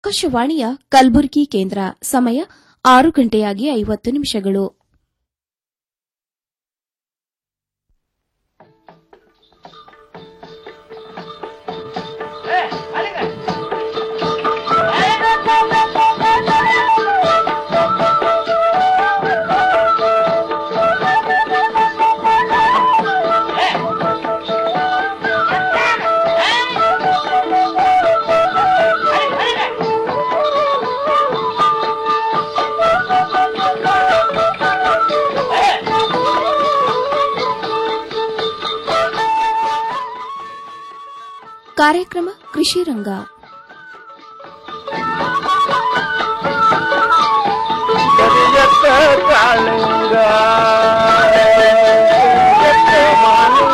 ಆಕಾಶವಾಣಿಯ ಕಲಬುರಗಿ ಕೇಂದ್ರ ಸಮಯ ಆರು ಗಂಟೆಯಾಗಿ ಐವತ್ತು ನಿಮಿಷಗಳು ಕಾರ್ಯಕ್ರಮ ಕೃಷಿ ರಂಗ ಕರಿಯತ್ತ ಕಾಳಿಂಗ ಕರಿಯತ್ತ ಮಾಲಿಂಗ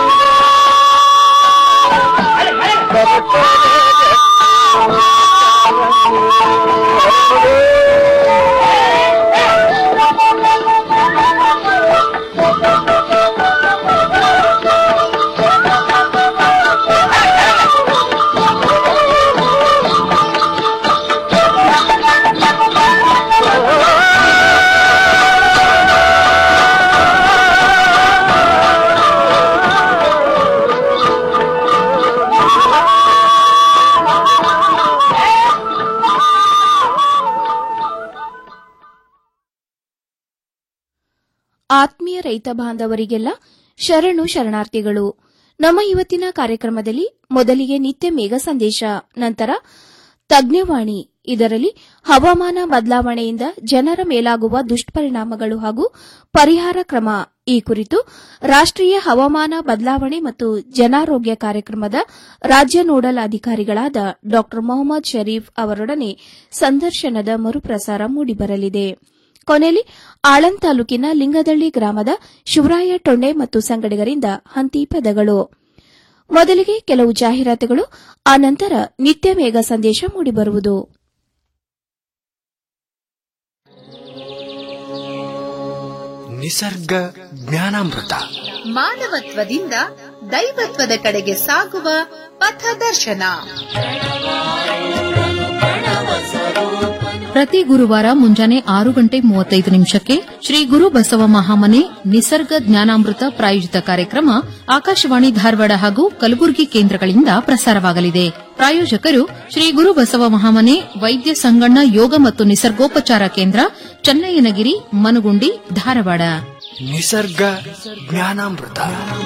ಆತ್ಮೀಯ ರೈತ ಬಾಂಧವರಿಗೆಲ್ಲ ಶರಣು ಶರಣಾರ್ಥಿಗಳು ನಮ್ಮ ಇವತ್ತಿನ ಕಾರ್ಯಕ್ರಮದಲ್ಲಿ ಮೊದಲಿಗೆ ನಿತ್ಯ ಮೇಘ ಸಂದೇಶ ನಂತರ ತಜ್ಞವಾಣಿ ಇದರಲ್ಲಿ ಹವಾಮಾನ ಬದಲಾವಣೆಯಿಂದ ಜನರ ಮೇಲಾಗುವ ದುಷ್ಪರಿಣಾಮಗಳು ಹಾಗೂ ಪರಿಹಾರ ಕ್ರಮ ಈ ಕುರಿತು ರಾಷ್ಟೀಯ ಹವಾಮಾನ ಬದಲಾವಣೆ ಮತ್ತು ಜನಾರೋಗ್ಯ ಕಾರ್ಯಕ್ರಮದ ರಾಜ್ಯ ನೋಡಲ್ ಅಧಿಕಾರಿಗಳಾದ ಡಾ ಮೊಹಮ್ಮದ್ ಶರೀಫ್ ಅವರೊಡನೆ ಸಂದರ್ಶನದ ಮರುಪ್ರಸಾರ ಮೂಡಿಬರಲಿದೆ ಕೊನೆಯಲ್ಲಿ ಆಳಂದ್ ತಾಲೂಕಿನ ಲಿಂಗದಳ್ಳಿ ಗ್ರಾಮದ ಶಿವರಾಯ ಟೊಂಡೆ ಮತ್ತು ಸಂಗಡಿಗರಿಂದ ಹಂತಿ ಪದಗಳು ಮೊದಲಿಗೆ ಕೆಲವು ಜಾಹೀರಾತುಗಳು ಆನಂತರ ನಿತ್ಯ ಮೇಘ ಸಂದೇಶ ಮೂಡಿಬರುವುದು ನಿಸರ್ಗ ಜ್ಞಾನಾಮೃತ ಮಾನವತ್ವದಿಂದ ದೈವತ್ವದ ಕಡೆಗೆ ಸಾಗುವ ಪಥದರ್ಶನ ಪ್ರತಿ ಗುರುವಾರ ಮುಂಜಾನೆ ಆರು ಗಂಟೆ ಮೂವತ್ತೈದು ನಿಮಿಷಕ್ಕೆ ಶ್ರೀ ಗುರು ಬಸವ ಮಹಾಮನೆ ನಿಸರ್ಗ ಜ್ಞಾನಾಮೃತ ಪ್ರಾಯೋಜಿತ ಕಾರ್ಯಕ್ರಮ ಆಕಾಶವಾಣಿ ಧಾರವಾಡ ಹಾಗೂ ಕಲಬುರಗಿ ಕೇಂದ್ರಗಳಿಂದ ಪ್ರಸಾರವಾಗಲಿದೆ ಪ್ರಾಯೋಜಕರು ಶ್ರೀ ಗುರು ಬಸವ ಮಹಾಮನೆ ವೈದ್ಯ ಸಂಗಣ್ಣ ಯೋಗ ಮತ್ತು ನಿಸರ್ಗೋಪಚಾರ ಕೇಂದ್ರ ಚನ್ನಯ್ಯನಗಿರಿ ಮನಗುಂಡಿ ಧಾರವಾಡ ನಿಸರ್ಗ ಜ್ಞಾನಾಮೃತ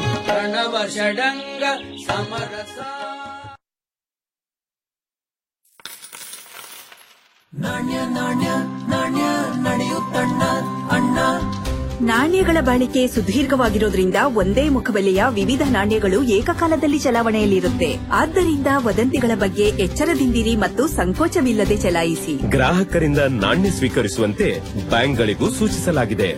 ನಾಣ್ಯಗಳ ಬಾಳಿಕೆ ಸುದೀರ್ಘವಾಗಿರೋದ್ರಿಂದ ಒಂದೇ ಮುಖಬೆಲೆಯ ವಿವಿಧ ನಾಣ್ಯಗಳು ಏಕಕಾಲದಲ್ಲಿ ಚಲಾವಣೆಯಲ್ಲಿರುತ್ತೆ ಆದ್ದರಿಂದ ವದಂತಿಗಳ ಬಗ್ಗೆ ಎಚ್ಚರದಿಂದಿರಿ ಮತ್ತು ಸಂಕೋಚವಿಲ್ಲದೆ ಚಲಾಯಿಸಿ ಗ್ರಾಹಕರಿಂದ ನಾಣ್ಯ ಸ್ವೀಕರಿಸುವಂತೆ ಬ್ಯಾಂಕ್ಗಳಿಗೂ ಸೂಚಿಸಲಾಗಿದೆ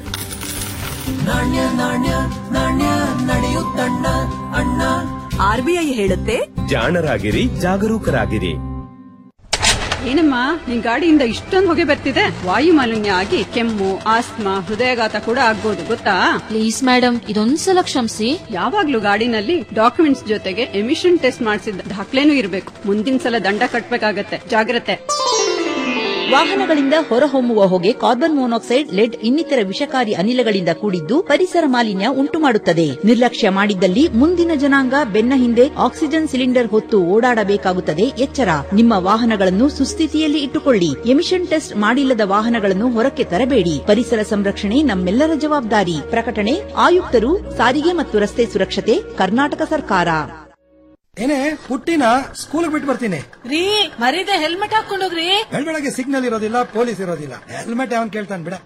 ಆರ್ಬಿಐ ಹೇಳುತ್ತೆ ಜಾಣರಾಗಿರಿ ಜಾಗರೂಕರಾಗಿರಿ ಏನಮ್ಮ ನಿನ್ ಗಾಡಿಯಿಂದ ಇಷ್ಟೊಂದು ಹೊಗೆ ಬರ್ತಿದೆ ವಾಯು ಮಾಲಿನ್ಯ ಆಗಿ ಕೆಮ್ಮು ಆಸ್ತಮಾ ಹೃದಯಾಘಾತ ಕೂಡ ಆಗ್ಬೋದು ಗೊತ್ತಾ ಪ್ಲೀಸ್ ಮೇಡಮ್ ಇದೊಂದ್ಸಲ ಕ್ಷಮಿಸಿ ಯಾವಾಗ್ಲೂ ಗಾಡಿನಲ್ಲಿ ಡಾಕ್ಯುಮೆಂಟ್ಸ್ ಜೊತೆಗೆ ಎಮಿಷನ್ ಟೆಸ್ಟ್ ಮಾಡಿಸಿದ ದಾಖಲೆನೂ ಇರಬೇಕು ಮುಂದಿನ ಸಲ ದಂಡ ಕಟ್ಬೇಕಾಗತ್ತೆ ಜಾಗ್ರತೆ ವಾಹನಗಳಿಂದ ಹೊರಹೊಮ್ಮುವ ಹೊಗೆ ಕಾರ್ಬನ್ ಮೊನಾಕ್ಸೈಡ್ ಲೆಡ್ ಇನ್ನಿತರ ವಿಷಕಾರಿ ಅನಿಲಗಳಿಂದ ಕೂಡಿದ್ದು ಪರಿಸರ ಮಾಲಿನ್ಯ ಉಂಟುಮಾಡುತ್ತದೆ ನಿರ್ಲಕ್ಷ್ಯ ಮಾಡಿದ್ದಲ್ಲಿ ಮುಂದಿನ ಜನಾಂಗ ಬೆನ್ನ ಹಿಂದೆ ಆಕ್ಸಿಜನ್ ಸಿಲಿಂಡರ್ ಹೊತ್ತು ಓಡಾಡಬೇಕಾಗುತ್ತದೆ ಎಚ್ಚರ ನಿಮ್ಮ ವಾಹನಗಳನ್ನು ಸುಸ್ಥಿತಿಯಲ್ಲಿ ಇಟ್ಟುಕೊಳ್ಳಿ ಎಮಿಷನ್ ಟೆಸ್ಟ್ ಮಾಡಿಲ್ಲದ ವಾಹನಗಳನ್ನು ಹೊರಕ್ಕೆ ತರಬೇಡಿ ಪರಿಸರ ಸಂರಕ್ಷಣೆ ನಮ್ಮೆಲ್ಲರ ಜವಾಬ್ದಾರಿ ಪ್ರಕಟಣೆ ಆಯುಕ್ತರು ಸಾರಿಗೆ ಮತ್ತು ರಸ್ತೆ ಸುರಕ್ಷತೆ ಕರ್ನಾಟಕ ಸರ್ಕಾರ ಏನೇ ಪುಟ್ಟಿನ ಸ್ಕೂಲ್ ಬಿಟ್ಟು ಬರ್ತೀನಿ ರೀ ಮರೀದೆ ಹೆಲ್ಮೆಟ್ ಹಾಕೊಂಡೋಗ್ರಿ ಬೆಳಗ್ಗೆ ಸಿಗ್ನಲ್ ಇರೋದಿಲ್ಲ ಪೊಲೀಸ್ ಇರೋದಿಲ್ಲ ಹೆಲ್ಮೆಟ್ ಯಾವನ್ ಕೇಳ್ತಾನೆ ಬಿಡ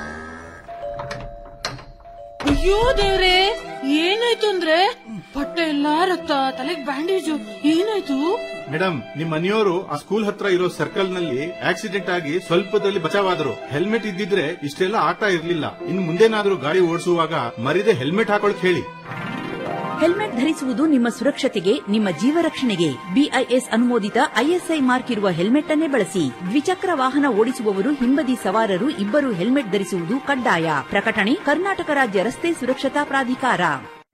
ಅಯ್ಯೋ ದೇವ್ರೆ ಏನಾಯ್ತು ಅಂದ್ರೆ ಬಟ್ಟೆ ಎಲ್ಲಾ ರಕ್ತ ತಲೆಗ್ ಬ್ಯಾಂಡೇಜು ಏನಾಯ್ತು ಮೇಡಮ್ ನಿಮ್ ಮನೆಯವರು ಆ ಸ್ಕೂಲ್ ಹತ್ರ ಇರೋ ಸರ್ಕಲ್ ನಲ್ಲಿ ಆಕ್ಸಿಡೆಂಟ್ ಆಗಿ ಸ್ವಲ್ಪದಲ್ಲಿ ಬಚಾವಾದ್ರು ಹೆಲ್ಮೆಟ್ ಇದ್ದಿದ್ರೆ ಇಷ್ಟೆಲ್ಲ ಆಟ ಇರ್ಲಿಲ್ಲ ಇನ್ ಮುಂದೇನಾದ್ರೂ ಗಾಡಿ ಓಡಿಸುವಾಗ ಮರಿದೆ ಹೆಲ್ಮೆಟ್ ಹಾಕೊಳಕ್ ಹೇಳಿ ಹೆಲ್ಮೆಟ್ ಧರಿಸುವುದು ನಿಮ್ಮ ಸುರಕ್ಷತೆಗೆ ನಿಮ್ಮ ಜೀವ ರಕ್ಷಣೆಗೆ ಬಿಐಎಸ್ ಅನುಮೋದಿತ ಐಎಸ್ಐ ಮಾರ್ಕ್ ಇರುವ ಹೆಲ್ಮೆಟ್ ಅನ್ನೇ ಬಳಸಿ ದ್ವಿಚಕ್ರ ವಾಹನ ಓಡಿಸುವವರು ಹಿಂಬದಿ ಸವಾರರು ಇಬ್ಬರು ಹೆಲ್ಮೆಟ್ ಧರಿಸುವುದು ಕಡ್ಡಾಯ ಪ್ರಕಟಣೆ ಕರ್ನಾಟಕ ರಾಜ್ಯ ರಸ್ತೆ ಸುರಕ್ಷತಾ ಪ್ರಾಧಿಕಾರ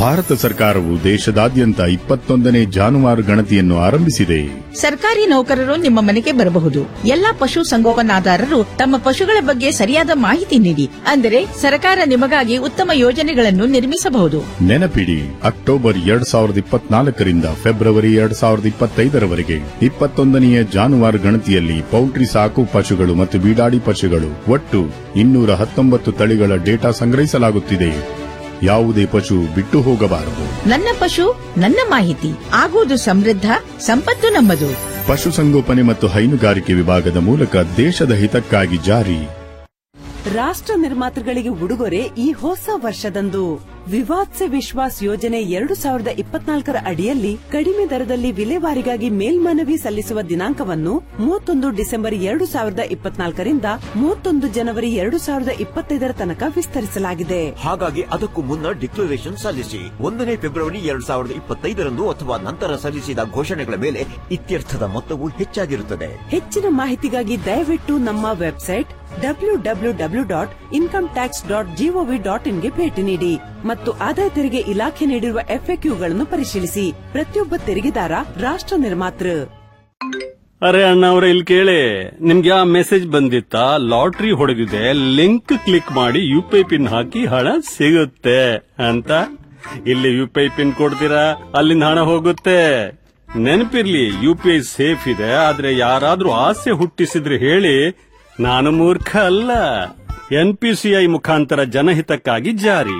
ಭಾರತ ಸರ್ಕಾರವು ದೇಶದಾದ್ಯಂತ ಇಪ್ಪತ್ತೊಂದನೇ ಜಾನುವಾರು ಗಣತಿಯನ್ನು ಆರಂಭಿಸಿದೆ ಸರ್ಕಾರಿ ನೌಕರರು ನಿಮ್ಮ ಮನೆಗೆ ಬರಬಹುದು ಎಲ್ಲಾ ಪಶು ಸಂಗೋಪನಾದಾರರು ತಮ್ಮ ಪಶುಗಳ ಬಗ್ಗೆ ಸರಿಯಾದ ಮಾಹಿತಿ ನೀಡಿ ಅಂದರೆ ಸರ್ಕಾರ ನಿಮಗಾಗಿ ಉತ್ತಮ ಯೋಜನೆಗಳನ್ನು ನಿರ್ಮಿಸಬಹುದು ನೆನಪಿಡಿ ಅಕ್ಟೋಬರ್ ಎರಡ್ ಸಾವಿರದ ಇಪ್ಪತ್ನಾಲ್ಕರಿಂದ ಫೆಬ್ರವರಿ ಎರಡ್ ಸಾವಿರದ ಇಪ್ಪತ್ತೈದರವರೆಗೆ ಇಪ್ಪತ್ತೊಂದನೆಯ ಜಾನುವಾರು ಗಣತಿಯಲ್ಲಿ ಪೌಲ್ಟ್ರಿ ಸಾಕು ಪಶುಗಳು ಮತ್ತು ಬೀಡಾಡಿ ಪಶುಗಳು ಒಟ್ಟು ಇನ್ನೂರ ಹತ್ತೊಂಬತ್ತು ತಳಿಗಳ ಡೇಟಾ ಸಂಗ್ರಹಿಸಲಾಗುತ್ತಿದೆ ಯಾವುದೇ ಪಶು ಬಿಟ್ಟು ಹೋಗಬಾರದು ನನ್ನ ಪಶು ನನ್ನ ಮಾಹಿತಿ ಆಗುವುದು ಸಮೃದ್ಧ ಸಂಪತ್ತು ನಮ್ಮದು ಪಶುಸಂಗೋಪನೆ ಮತ್ತು ಹೈನುಗಾರಿಕೆ ವಿಭಾಗದ ಮೂಲಕ ದೇಶದ ಹಿತಕ್ಕಾಗಿ ಜಾರಿ ರಾಷ್ಟ್ರ ನಿರ್ಮಾತೃಗಳಿಗೆ ಉಡುಗೊರೆ ಈ ಹೊಸ ವರ್ಷದಂದು ವಿವಾದ್ ಸೆ ವಿಶ್ವಾಸ್ ಯೋಜನೆ ಎರಡು ಸಾವಿರದ ಇಪ್ಪತ್ನಾಲ್ಕರ ಅಡಿಯಲ್ಲಿ ಕಡಿಮೆ ದರದಲ್ಲಿ ವಿಲೇವಾರಿಗಾಗಿ ಮೇಲ್ಮನವಿ ಸಲ್ಲಿಸುವ ದಿನಾಂಕವನ್ನು ಮೂವತ್ತೊಂದು ಡಿಸೆಂಬರ್ ಎರಡು ಸಾವಿರದ ಇಪ್ಪತ್ನಾಲ್ಕರಿಂದ ಮೂವತ್ತೊಂದು ಜನವರಿ ಎರಡು ಸಾವಿರದ ಇಪ್ಪತ್ತೈದರ ತನಕ ವಿಸ್ತರಿಸಲಾಗಿದೆ ಹಾಗಾಗಿ ಅದಕ್ಕೂ ಮುನ್ನ ಡಿಕ್ಲರೇಷನ್ ಸಲ್ಲಿಸಿ ಒಂದನೇ ಫೆಬ್ರವರಿ ಎರಡ್ ಸಾವಿರದ ಇಪ್ಪತ್ತೈದರಂದು ಅಥವಾ ನಂತರ ಸಲ್ಲಿಸಿದ ಘೋಷಣೆಗಳ ಮೇಲೆ ಇತ್ಯರ್ಥದ ಮೊತ್ತವು ಹೆಚ್ಚಾಗಿರುತ್ತದೆ ಹೆಚ್ಚಿನ ಮಾಹಿತಿಗಾಗಿ ದಯವಿಟ್ಟು ನಮ್ಮ website W W W dot income tax dot G O V dot ಇನ್ಗೆ ಭೇಟಿ ನೀಡಿ ಮತ್ತು ಆದಾಯ ತೆರಿಗೆ ಇಲಾಖೆ ನೀಡಿರುವ ಎಫ್ಎಕ್ಯೂಗಳನ್ನು ಪರಿಶೀಲಿಸಿ ಪ್ರತಿಯೊಬ್ಬ ತೆರಿಗೆದಾರ ರಾಷ್ಟ್ರ ನಿರ್ಮಾತೃ ಅರೆ ಅಣ್ಣ ಅವ್ರೆ ಇಲ್ಲಿ ಕೇಳಿ ನಿಮ್ಗೆ ಆ ಮೆಸೇಜ್ ಬಂದಿತ್ತಾ ಲಾಟ್ರಿ ಹೊಡೆದಿದೆ ಲಿಂಕ್ ಕ್ಲಿಕ್ ಮಾಡಿ ಯು ಪಿ ಐ ಪಿನ್ ಹಾಕಿ ಹಣ ಸಿಗುತ್ತೆ ಅಂತ ಇಲ್ಲಿ ಯು ಪಿ ಐ ಪಿನ್ ಕೊಡ್ತೀರಾ ಅಲ್ಲಿಂದ ಹಣ ಹೋಗುತ್ತೆ ನೆನಪಿರ್ಲಿ ಯು ಪಿ ಐ ಸೇಫ್ ಇದೆ ಆದ್ರೆ ಯಾರಾದ್ರೂ ಆಸೆ ಹುಟ್ಟಿಸಿದ್ರೆ ಹೇಳಿ ನಾನು ಮೂರ್ಖ ಅಲ್ಲ ಎನ್ ಪಿ ಸಿ ಐ ಮುಖಾಂತರ ಜನಹಿತಕ್ಕಾಗಿ ಜಾರಿ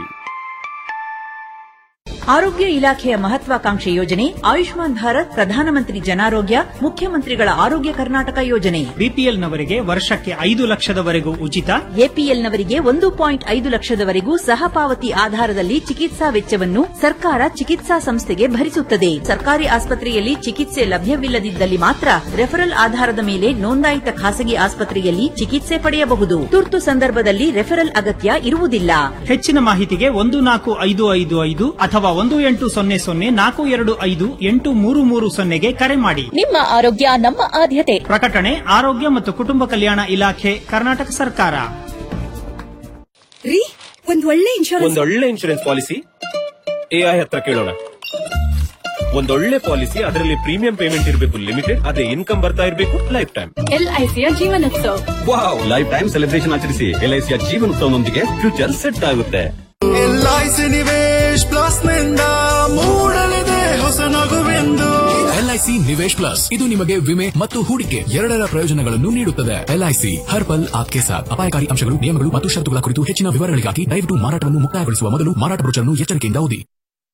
ಆರೋಗ್ಯ ಇಲಾಖೆಯ ಮಹತ್ವಾಕಾಂಕ್ಷೆ ಯೋಜನೆ ಆಯುಷ್ಮಾನ್ ಭಾರತ್ ಪ್ರಧಾನಮಂತ್ರಿ ಜನಾರೋಗ್ಯ ಮುಖ್ಯಮಂತ್ರಿಗಳ ಆರೋಗ್ಯ ಕರ್ನಾಟಕ ಯೋಜನೆ ಬಿಪಿಎಲ್ನವರಿಗೆ ವರ್ಷಕ್ಕೆ ಐದು ಲಕ್ಷದವರೆಗೂ ಉಚಿತ ಎಪಿಎಲ್ನವರಿಗೆ ಒಂದು ಪಾಯಿಂಟ್ ಐದು ಲಕ್ಷದವರೆಗೂ ಸಹಪಾವತಿ ಆಧಾರದಲ್ಲಿ ಚಿಕಿತ್ಸಾ ವೆಚ್ಚವನ್ನು ಸರ್ಕಾರ ಚಿಕಿತ್ಸಾ ಸಂಸ್ಥೆಗೆ ಭರಿಸುತ್ತದೆ ಸರ್ಕಾರಿ ಆಸ್ಪತ್ರೆಯಲ್ಲಿ ಚಿಕಿತ್ಸೆ ಲಭ್ಯವಿಲ್ಲದಿದ್ದಲ್ಲಿ ಮಾತ್ರ ರೆಫರಲ್ ಆಧಾರದ ಮೇಲೆ ನೋಂದಾಯಿತ ಖಾಸಗಿ ಆಸ್ಪತ್ರೆಯಲ್ಲಿ ಚಿಕಿತ್ಸೆ ಪಡೆಯಬಹುದು ತುರ್ತು ಸಂದರ್ಭದಲ್ಲಿ ರೆಫರಲ್ ಅಗತ್ಯ ಇರುವುದಿಲ್ಲ ಹೆಚ್ಚಿನ ಮಾಹಿತಿಗೆ ಒಂದು ನಾಲ್ಕು ಐದು ಐದು ಐದು ಅಥವಾ ಒಂದು ಎಂಟು ಸೊನ್ನೆ ಸೊನ್ನೆ ನಾಲ್ಕು ಎರಡು ಐದು ಎಂಟು ಮೂರು ಮೂರು ಸೊನ್ನೆಗೆ ಕರೆ ಮಾಡಿ ನಿಮ್ಮ ಆರೋಗ್ಯ ನಮ್ಮ ಆದ್ಯತೆ ಪ್ರಕಟಣೆ ಆರೋಗ್ಯ ಮತ್ತು ಕುಟುಂಬ ಕಲ್ಯಾಣ ಇಲಾಖೆ ಕರ್ನಾಟಕ ಸರ್ಕಾರ ರೀ ಒಂದ್ ಒಳ್ಳೆ ಇನ್ಶೂರೆನ್ಸ್ ಒಂದೊಳ್ಳೆ ಇನ್ಶೂರೆನ್ಸ್ ಪಾಲಿಸಿ ಎಐ ಹತ್ರ ಕೇಳೋಣ ಒಂದೊಳ್ಳೆ ಪಾಲಿಸಿ ಅದರಲ್ಲಿ ಪ್ರೀಮಿಯಂ ಪೇಮೆಂಟ್ ಇರಬೇಕು ಲಿಮಿಟೆಡ್ ಅದೇ ಇನ್ಕಮ್ ಬರ್ತಾ ಇರಬೇಕು ಲೈಫ್ ಟೈಮ್ ಎಲ್ಐಸಿಯ Jeevanutsav wow life time celebration ಆಚರಿಸಿ ಎಲ್ಐಸಿಯ ಜೀವನೋತ್ಸವನೊಂದಿಗೆ ಫ್ಯೂಚರ್ ಸೆಟ್ ಆಗುತ್ತೆ ಎಲ್ಐಸಿ ನಿವೇಶ್ ಪ್ಲಸ್ ನಿಂದ ಮೂಡಲಿದೆ ಹೊಸ ನಗುವೆಂದು ಎಲ್ಐಸಿ ನಿವೇಶ್ ಪ್ಲಸ್ ಇದು ನಿಮಗೆ ವಿಮೆ ಮತ್ತು ಹೂಡಿಕೆ ಎರಡರ ಪ್ರಯೋಜನಗಳನ್ನು ನೀಡುತ್ತದೆ ಎಲ್ಐಸಿ ಹರ್ ಪಲ್ ಆಪ್ಕೆ ಸಾಥ್ ಅಪಾಯಕಾರಿ ಅಂಶಗಳು ನಿಯಮಗಳು ಮತ್ತು ಷರತ್ತುಗಳ ಕುರಿತು ಹೆಚ್ಚಿನ ವಿವರಗಳಿಗಾಗಿ ದಯವಿಟ್ಟು ಮಾರಾಟವನ್ನು ಮುಕ್ತಾಯಗೊಳಿಸುವ ಮೊದಲು ಮಾರಾಟ ಬ್ರೋಚರ್ನ್ನು ಎಚ್ಚರಿಕೆಯಿಂದ ಓದಿ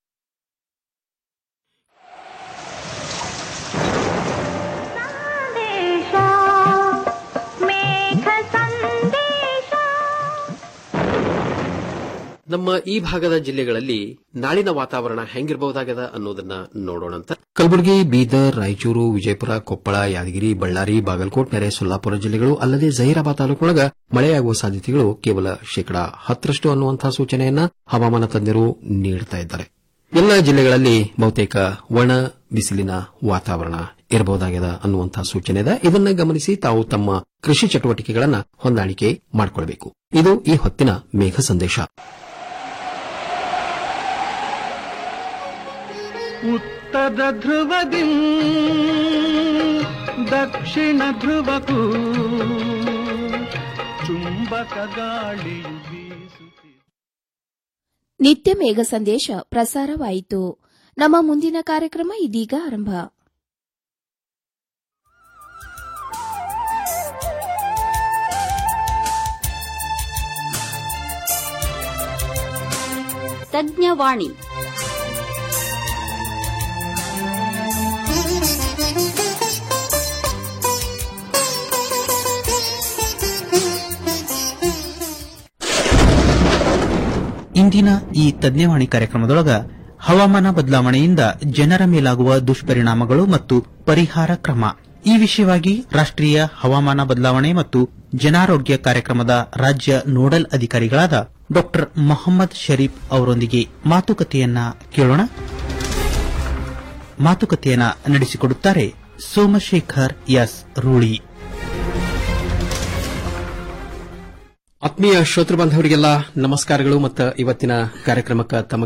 ನಮ್ಮ ಈ ಭಾಗದ ಜಿಲ್ಲೆಗಳಲ್ಲಿ ನಾಳಿನ ವಾತಾವರಣ ಹೆಂಗಿರಬಹುದಾಗದ ಅನ್ನೋದನ್ನ ನೋಡೋಣಂತ ಕಲಬುರಗಿ ಬೀದರ್ ರಾಯಚೂರು ವಿಜಯಪುರ ಕೊಪ್ಪಳ ಯಾದಗಿರಿ ಬಳ್ಳಾರಿ ಬಾಗಲಕೋಟ್ ನೆರೆ ಸೊಲ್ಲಾಪುರ ಜಿಲ್ಲೆಗಳು ಅಲ್ಲದೆ ಜಹೀರಾಬಾದ್ ತಾಲೂಕಿನೊಳಗ ಮಳೆಯಾಗುವ ಸಾಧ್ಯತೆಗಳು ಕೇವಲ ಶೇಕಡಾ ಹತ್ತರಷ್ಟು ಅನ್ನುವಂತಹ ಸೂಚನೆಯನ್ನ ಹವಾಮಾನ ತಜ್ಞರು ನೀಡುತ್ತಾ ಇದ್ದಾರೆ ಎಲ್ಲ ಜಿಲ್ಲೆಗಳಲ್ಲಿ ಬಹುತೇಕ ಒಣ ಬಿಸಿಲಿನ ವಾತಾವರಣ ಇರಬಹುದಾಗಿದೆ ಅನ್ನುವಂತಹ ಸೂಚನೆ ಇದೆ ಇದನ್ನ ಗಮನಿಸಿ ತಾವು ತಮ್ಮ ಕೃಷಿ ಚಟುವಟಿಕೆಗಳನ್ನ ಹೊಂದಾಣಿಕೆ ಮಾಡಿಕೊಳ್ಳಬೇಕು ಇದು ಈ ಹೊತ್ತಿನ ಮೇಘ ಸಂದೇಶ ಉತ್ತರ ಧ್ರುವದಿ ದಕ್ಷಿಣ ಧ್ರುವಕ್ಕೂ ಚುಂಬಕ ಗಾಳಿಯು ಬೀಸುತ್ತಿದೆ ನಿತ್ಯ ಮೇಘ ಸಂದೇಶ ಪ್ರಸಾರವಾಯಿತು ನಮ್ಮ ಮುಂದಿನ ಕಾರ್ಯಕ್ರಮ ಇದೀಗ ಆರಂಭ ತಜ್ಞವಾಣಿ ಇಂದಿನ ಈ ತಜ್ಞವಾಣಿ ಕಾರ್ಯಕ್ರಮದೊಳಗ ಹವಾಮಾನ ಬದಲಾವಣೆಯಿಂದ ಜನರ ಮೇಲಾಗುವ ದುಷ್ಪರಿಣಾಮಗಳು ಮತ್ತು ಪರಿಹಾರ ಕ್ರಮ ಈ ವಿಷಯವಾಗಿ ರಾಷ್ಟ್ರೀಯ ಹವಾಮಾನ ಬದಲಾವಣೆ ಮತ್ತು ಜನಾರೋಗ್ಯ ಕಾರ್ಯಕ್ರಮದ ರಾಜ್ಯ ನೋಡಲ್ ಅಧಿಕಾರಿಗಳಾದ ಡಾ ಮೊಹಮ್ಮದ್ ಶರೀಫ್ ಅವರೊಂದಿಗೆ ಮಾತುಕತೆಯನ್ನ ಕೇಳೋಣ ಮಾತುಕತೆಯನ್ನ ನಡೆಸಿಕೊಡುತ್ತಾರೆ ಸೋಮಶೇಖರ್ ಎಸ್ ರೂಳಿ ಆತ್ಮೀಯ ಶ್ರೋತೃ ಬಾಂಧವರಿಗೆಲ್ಲ ನಮಸ್ಕಾರಗಳು ಮತ್ತು ಇವತ್ತಿನ ಕಾರ್ಯಕ್ರಮಕ್ಕೆ ತಮಗೆಲ್ಲ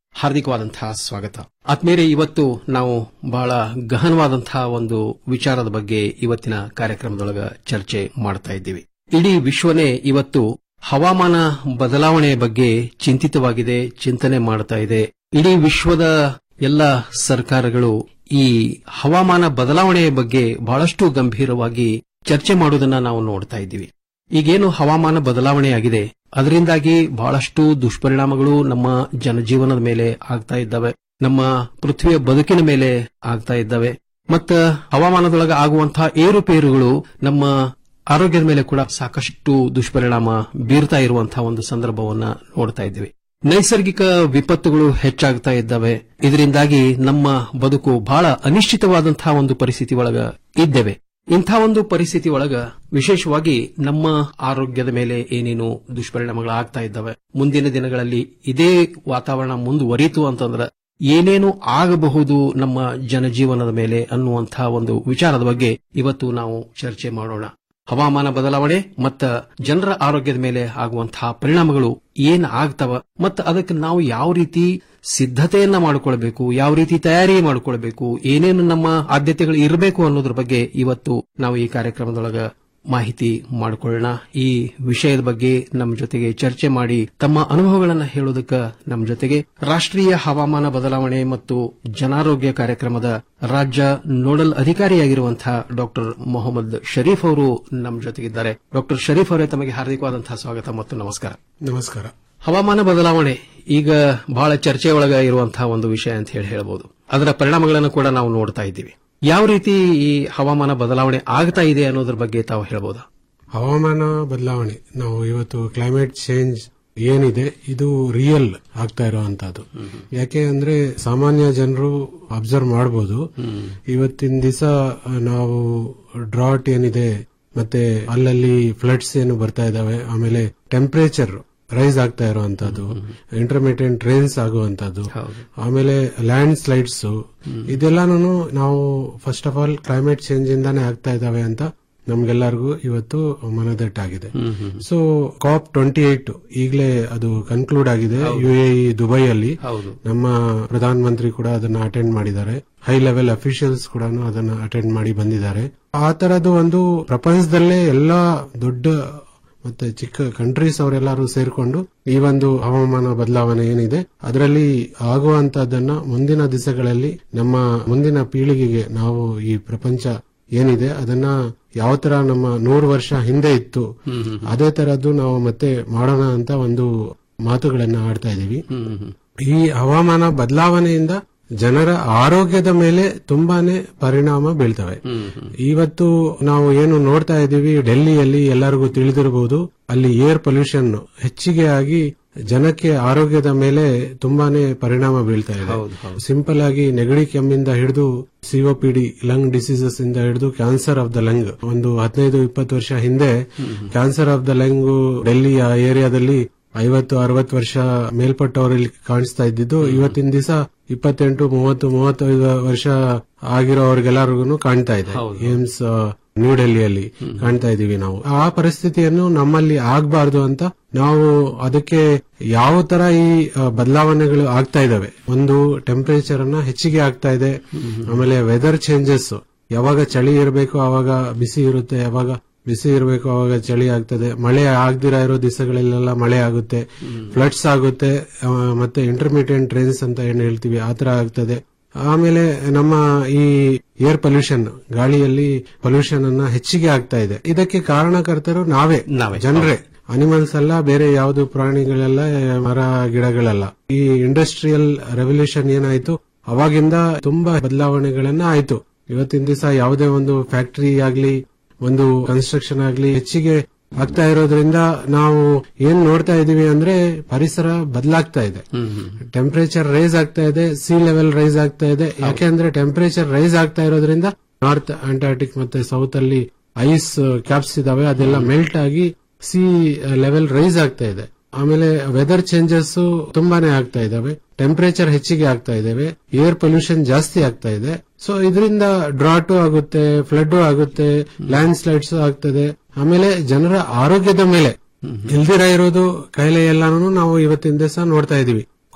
ಹಾರ್ದಿಕವಾದಂತಹ ಸ್ವಾಗತ ಆತ್ಮೀಯರೇ ಇವತ್ತು ನಾವು ಬಹಳ ಗಹನವಾದಂತಹ ಒಂದು ವಿಚಾರದ ಬಗ್ಗೆ ಇವತ್ತಿನ ಕಾರ್ಯಕ್ರಮದೊಳಗ ಚರ್ಚೆ ಮಾಡ್ತಾ ಇದ್ದೀವಿ ಇಡೀ ವಿಶ್ವನೇ ಇವತ್ತು ಹವಾಮಾನ ಬದಲಾವಣೆಯ ಬಗ್ಗೆ ಚಿಂತಿತವಾಗಿದೆ ಚಿಂತನೆ ಮಾಡ್ತಾ ಇದೆ ಇಡೀ ವಿಶ್ವದ ಎಲ್ಲ ಸರ್ಕಾರಗಳು ಈ ಹವಾಮಾನ ಬದಲಾವಣೆಯ ಬಗ್ಗೆ ಬಹಳಷ್ಟು ಗಂಭೀರವಾಗಿ ಚರ್ಚೆ ಮಾಡುವುದನ್ನ ನಾವು ನೋಡ್ತಾ ಇದ್ದೀವಿ ಈಗೇನು ಹವಾಮಾನ ಬದಲಾವಣೆಯಾಗಿದೆ ಅದರಿಂದಾಗಿ ಬಹಳಷ್ಟು ದುಷ್ಪರಿಣಾಮಗಳು ನಮ್ಮ ಜನಜೀವನದ ಮೇಲೆ ಆಗ್ತಾ ಇದ್ದಾವೆ ನಮ್ಮ ಪೃಥ್ವಿಯ ಬದುಕಿನ ಮೇಲೆ ಆಗ್ತಾ ಇದ್ದಾವೆ ಮತ್ತ ಹವಾಮಾನದೊಳಗೆ ಆಗುವಂತಹ ಏರುಪೇರುಗಳು ನಮ್ಮ ಆರೋಗ್ಯದ ಮೇಲೆ ಕೂಡ ಸಾಕಷ್ಟು ದುಷ್ಪರಿಣಾಮ ಬೀರ್ತಾ ಇರುವಂತಹ ಒಂದು ಸಂದರ್ಭವನ್ನ ನೋಡ್ತಾ ಇದ್ದೀವಿ ನೈಸರ್ಗಿಕ ವಿಪತ್ತುಗಳು ಹೆಚ್ಚಾಗ್ತಾ ಇದ್ದಾವೆ ಇದರಿಂದಾಗಿ ನಮ್ಮ ಬದುಕು ಬಹಳ ಅನಿಶ್ಚಿತವಾದಂತಹ ಒಂದು ಪರಿಸ್ಥಿತಿ ಒಳಗ ಇದ್ದೇವೆ ಇಂಥ ಒಂದು ಪರಿಸ್ಥಿತಿ ಒಳಗ ವಿಶೇಷವಾಗಿ ನಮ್ಮ ಆರೋಗ್ಯದ ಮೇಲೆ ಏನೇನು ದುಷ್ಪರಿಣಾಮಗಳು ಆಗ್ತಾ ಇದ್ದಾವೆ ಮುಂದಿನ ದಿನಗಳಲ್ಲಿ ಇದೇ ವಾತಾವರಣ ಮುಂದುವರಿಯಿತು ಅಂತಂದ್ರೆ ಏನೇನು ಆಗಬಹುದು ನಮ್ಮ ಜನಜೀವನದ ಮೇಲೆ ಅನ್ನುವಂತಹ ಒಂದು ವಿಚಾರದ ಬಗ್ಗೆ ಇವತ್ತು ನಾವು ಚರ್ಚೆ ಮಾಡೋಣ ಹವಾಮಾನ ಬದಲಾವಣೆ ಮತ್ತು ಜನರ ಆರೋಗ್ಯದ ಮೇಲೆ ಆಗುವಂತಹ ಪರಿಣಾಮಗಳು ಏನ್ ಆಗ್ತವ ಮತ್ತು ಅದಕ್ಕೆ ನಾವು ಯಾವ ರೀತಿ ಸಿದ್ಧತೆಯನ್ನ ಮಾಡಿಕೊಳ್ಬೇಕು ಯಾವ ರೀತಿ ತಯಾರಿ ಮಾಡಿಕೊಳ್ಬೇಕು ಏನೇನು ನಮ್ಮ ಆದ್ಯತೆಗಳು ಇರಬೇಕು ಅನ್ನೋದ್ರ ಬಗ್ಗೆ ಇವತ್ತು ನಾವು ಈ ಕಾರ್ಯಕ್ರಮದೊಳಗ ಮಾಹಿತಿ ಮಾಡಿಕೊಳ್ಳೋಣ ಈ ವಿಷಯದ ಬಗ್ಗೆ ನಮ್ಮ ಜೊತೆಗೆ ಚರ್ಚೆ ಮಾಡಿ ತಮ್ಮ ಅನುಭವಗಳನ್ನ ಹೇಳೋದಕ್ಕೆ ನಮ್ಮ ಜೊತೆಗೆ ರಾಷ್ಟ್ರೀಯ ಹವಾಮಾನ ಬದಲಾವಣೆ ಮತ್ತು ಜನಾರೋಗ್ಯ ಕಾರ್ಯಕ್ರಮದ ರಾಜ್ಯ ನೋಡಲ್ ಅಧಿಕಾರಿಯಾಗಿರುವಂತಹ ಡಾಕ್ಟರ್ ಮೊಹಮ್ಮದ್ ಶರೀಫ್ ಅವರು ನಮ್ಮ ಜೊತೆಗಿದ್ದಾರೆ ಡಾಕ್ಟರ್ ಶರೀಫ್ ಅವರೇ ತಮಗೆ ಹಾರ್ದಿಕವಾದಂತಹ ಸ್ವಾಗತ ಮತ್ತು ನಮಸ್ಕಾರ ನಮಸ್ಕಾರ ಹವಾಮಾನ ಬದಲಾವಣೆ ಈಗ ಬಹಳ ಚರ್ಚೆ ಒಳಗ ಇರುವಂತಹ ಒಂದು ವಿಷಯ ಅಂತ ಹೇಳಿ ಹೇಳಬಹುದು ಅದರ ಪರಿಣಾಮಗಳನ್ನು ಕೂಡ ನಾವು ನೋಡ್ತಾ ಇದ್ದೀವಿ ಯಾವ ರೀತಿ ಈ ಹವಾಮಾನ ಬದಲಾವಣೆ ಆಗ್ತಾ ಇದೆ ಅನ್ನೋದ್ರ ಬಗ್ಗೆ ತಾವು ಹೇಳ್ಬೋದಾ ಹವಾಮಾನ ಬದಲಾವಣೆ ನಾವು ಇವತ್ತು ಕ್ಲೈಮೇಟ್ ಚೇಂಜ್ ಏನಿದೆ ಇದು ರಿಯಲ್ ಆಗ್ತಾ ಇರುವಂತದ್ದು ಯಾಕೆ ಅಂದ್ರೆ ಸಾಮಾನ್ಯ ಜನರು ಅಬ್ಸರ್ವ್ ಮಾಡಬಹುದು ಇವತ್ತಿನ ದಿವಸ ನಾವು ಡ್ರಾಟ್ ಏನಿದೆ ಮತ್ತೆ ಅಲ್ಲಲ್ಲಿ ಫ್ಲಡ್ಸ್ ಏನು ಬರ್ತಾ ಇದಾವೆ ಆಮೇಲೆ ಟೆಂಪರೇಚರ್ ರೈಸ್ ಆಗ್ತಾ ಇರುವಂತದ್ದು ಇಂಟರ್ಮೀಡಿಯಂಟ್ ರೇನ್ಸ್ ಆಗುವಂತದ್ದು ಆಮೇಲೆ ಲ್ಯಾಂಡ್ ಸ್ಲೈಡ್ಸ್ ಇದೆಲ್ಲಾನು ನಾವು first of all climate change ಇಂದಾನೆ ಆಗ್ತಾ ಇದಾವೆ ಅಂತ ನಮ್ಗೆಲ್ಲರಿಗೂ ಇವತ್ತು ಮನದಟ್ಟಾಗಿದೆ ಸೊ ಕಾಪ್ ಟ್ವೆಂಟಿ ಏಟ್ ಈಗಲೇ ಅದು ಕನ್ಕ್ಲೂಡ್ ಆಗಿದೆ ಯು ಎ ದುಬೈಯಲ್ಲಿ ನಮ್ಮ ಪ್ರಧಾನ ಮಂತ್ರಿ ಕೂಡ ಅದನ್ನ ಅಟೆಂಡ್ ಮಾಡಿದ್ದಾರೆ ಹೈ ಲೆವೆಲ್ ಅಫಿಷಿಯಲ್ಸ್ ಕೂಡ ಅದನ್ನ ಅಟೆಂಡ್ ಮಾಡಿ ಬಂದಿದ್ದಾರೆ ಆ ತರದ್ದು ಒಂದು ಪ್ರಪಂಚದಲ್ಲೇ ಎಲ್ಲಾ ದೊಡ್ಡ ಮತ್ತೆ ಚಿಕ್ಕ ಕಂಟ್ರೀಸ್ ಅವರೆಲ್ಲರೂ ಸೇರ್ಕೊಂಡು ಈ ಒಂದು ಹವಾಮಾನ ಬದಲಾವಣೆ ಏನಿದೆ ಅದರಲ್ಲಿ ಆಗುವಂತಹದನ್ನ ಮುಂದಿನ ದಿವಸಗಳಲ್ಲಿ ನಮ್ಮ ಮುಂದಿನ ಪೀಳಿಗೆಗೆ ನಾವು ಈ ಪ್ರಪಂಚ ಏನಿದೆ ಅದನ್ನ ಯಾವ ತರ ನಮ್ಮ ನೂರು ವರ್ಷ ಹಿಂದೆ ಇತ್ತು ಅದೇ ತರದ್ದು ನಾವು ಮತ್ತೆ ಮಾಡೋಣ ಅಂತ ಒಂದು ಮಾತುಗಳನ್ನ ಆಡ್ತಾ ಇದೀವಿ ಈ ಹವಾಮಾನ ಬದಲಾವಣೆಯಿಂದ ಜನರ ಆರೋಗ್ಯದ ಮೇಲೆ ತುಂಬಾನೇ ಪರಿಣಾಮ ಬೀಳ್ತವೆ ಇವತ್ತು ನಾವು ಏನು ನೋಡ್ತಾ ಇದ್ದೀವಿ ಡೆಲ್ಲಿಯಲ್ಲಿ ಎಲ್ಲರಿಗೂ ತಿಳಿದಿರಬಹುದು ಅಲ್ಲಿ ಏರ್ ಪೊಲ್ಯೂಷನ್ ಹೆಚ್ಚಿಗೆ ಆಗಿ ಜನಕ್ಕೆ ಆರೋಗ್ಯದ ಮೇಲೆ ತುಂಬಾನೇ ಪರಿಣಾಮ ಬೀಳ್ತಾ ಇದೆ ಸಿಂಪಲ್ ಆಗಿ ನೆಗಡಿ ಕೆಮ್ಮಿಂದ ಹಿಡಿದು ಸಿಒಪಿಡಿ ಲಂಗ್ ಡಿಸೀಸಸ್ ಇಂದ ಹಿಡಿದು ಕ್ಯಾನ್ಸರ್ ಆಫ್ ದ ಲಂಗ್ ಒಂದು ಹದಿನೈದು ಇಪ್ಪತ್ತು ವರ್ಷ ಹಿಂದೆ cancer of the lung Delhi ಆ ಏರಿಯಾದಲ್ಲಿ ಐವತ್ತು ಅರವತ್ತು ವರ್ಷ ಮೇಲ್ಪಟ್ಟವರಲ್ಲಿ ಕಾಣಿಸ್ತಾ ಇದ್ದಿದ್ದು ಇವತ್ತಿನ ದಿವಸ ಇಪ್ಪತ್ತೆಂಟು ಮೂವತ್ತು ಮೂವತ್ತೈದು ವರ್ಷ ಆಗಿರೋರಿಗೆಲ್ಲರಿಗೂ ಕಾಣ್ತಾ ಇದೆ ಏಮ್ಸ್ ನ್ಯೂ ಡೆಲ್ಲಿಯಲ್ಲಿ ಕಾಣ್ತಾ ಇದೀವಿ ನಾವು ಆ ಪರಿಸ್ಥಿತಿಯನ್ನು ನಮ್ಮಲ್ಲಿ ಆಗಬಾರ್ದು ಅಂತ ನಾವು ಅದಕ್ಕೆ ಯಾವ ತರ ಈ ಬದಲಾವಣೆಗಳು ಆಗ್ತಾ ಇದಾವೆ ಒಂದು ಟೆಂಪರೇಚರ್ ಅನ್ನ ಹೆಚ್ಚಿಗೆ ಆಗ್ತಾ ಇದೆ ಆಮೇಲೆ ವೆದರ್ ಚೇಂಜಸ್ ಯಾವಾಗ ಚಳಿ ಇರಬೇಕು ಅವಾಗ ಬಿಸಿ ಇರುತ್ತೆ ಯಾವಾಗ ಬಿಸಿ ಇರಬೇಕು ಅವಾಗ ಚಳಿ ಆಗ್ತದೆ ಮಳೆ ಆಗ್ದಿರ ಇರೋ ದಿವಸಗಳಲ್ಲೆಲ್ಲ ಮಳೆ ಆಗುತ್ತೆ ಫ್ಲಡ್ಸ್ ಆಗುತ್ತೆ ಮತ್ತೆ ಇಂಟರ್ಮೀಡಿಯಂಟ್ ರೇನ್ಸ್ ಅಂತ ಏನ್ ಹೇಳ್ತೀವಿ ಆತರ ಆಗ್ತದೆ ಆಮೇಲೆ ನಮ್ಮ ಈ ಏರ್ ಪೊಲ್ಯೂಷನ್ ಗಾಳಿಯಲ್ಲಿ ಪೊಲ್ಯೂಷನ್ ಅನ್ನ ಹೆಚ್ಚಿಗೆ ಆಗ್ತಾ ಇದೆ ಇದಕ್ಕೆ ಕಾರಣಕರ್ತರು ನಾವೇ ಜನರೇ ಅನಿಮಲ್ಸ್ ಅಲ್ಲ ಬೇರೆ ಯಾವುದು ಪ್ರಾಣಿಗಳೆಲ್ಲ ಮರ ಗಿಡಗಳಲ್ಲ ಈ ಇಂಡಸ್ಟ್ರಿಯಲ್ ರೆವಲ್ಯೂಷನ್ ಏನಾಯ್ತು ಅವಾಗಿಂದ ತುಂಬಾ ಬದಲಾವಣೆಗಳನ್ನ ಆಯ್ತು ಇವತ್ತಿನ ದಿವಸ ಯಾವುದೇ ಒಂದು ಫ್ಯಾಕ್ಟರಿ ಆಗ್ಲಿ ಒಂದು ಕನ್ಸ್ಟ್ರಕ್ಷನ್ ಆಗ್ಲಿ ಹೆಚ್ಚಿಗೆ ಆಗ್ತಾ ಇರೋದ್ರಿಂದ ನಾವು ಏನ್ ನೋಡ್ತಾ ಇದೀವಿ ಅಂದ್ರೆ ಪರಿಸರ ಬದಲಾಗ್ತಾ ಇದೆ ಟೆಂಪರೇಚರ್ ರೈಸ್ ಆಗ್ತಾ ಇದೆ ಸಿ ಲೆವೆಲ್ ರೈಸ್ ಆಗ್ತಾ ಇದೆ ಯಾಕೆಂದ್ರೆ ಟೆಂಪರೇಚರ್ ರೈಸ್ ಆಗ್ತಾ ಇರೋದ್ರಿಂದ ನಾರ್ತ್ ಅಂಟಾರ್ಟಿಕ್ ಮತ್ತೆ ಸೌತ್ ಅಲ್ಲಿ ಐಸ್ ಕ್ಯಾಪ್ಸ್ ಇದಾವೆ ಅದೆಲ್ಲ ಮೆಲ್ಟ್ ಆಗಿ ಸಿ ಲೆವೆಲ್ ರೈಸ್ ಆಗ್ತಾ ಇದೆ ಆಮೇಲೆ ವೆದರ್ ಚೇಂಜಸ್ ತುಂಬಾನೇ ಆಗ್ತಾ ಇದಾವೆ ಟೆಂಪರೇಚರ್ ಹೆಚ್ಚಿಗೆ ಆಗ್ತಾ ಇದಾವೆ ಏರ್ ಪೊಲ್ಯೂಷನ್ ಜಾಸ್ತಿ ಆಗ್ತಾ ಇದೆ ಸೊ ಇದರಿಂದ ಡ್ರಾಟು ಆಗುತ್ತೆ ಫ್ಲಡ್ ಆಗುತ್ತೆ ಲ್ಯಾಂಡ್ ಸ್ಲೈಡ್ಸ್ ಆಗ್ತದೆ ಆಮೇಲೆ ಜನರ ಆರೋಗ್ಯದ ಮೇಲೆ ಇಲ್ದಿರ ಇರೋದು ಕಾಯಿಲೆ ಎಲ್ಲಾನು ನಾವು ಇವತ್ತಿನ ದಿವಸ ನೋಡ್ತಾ ಇದೀವಿ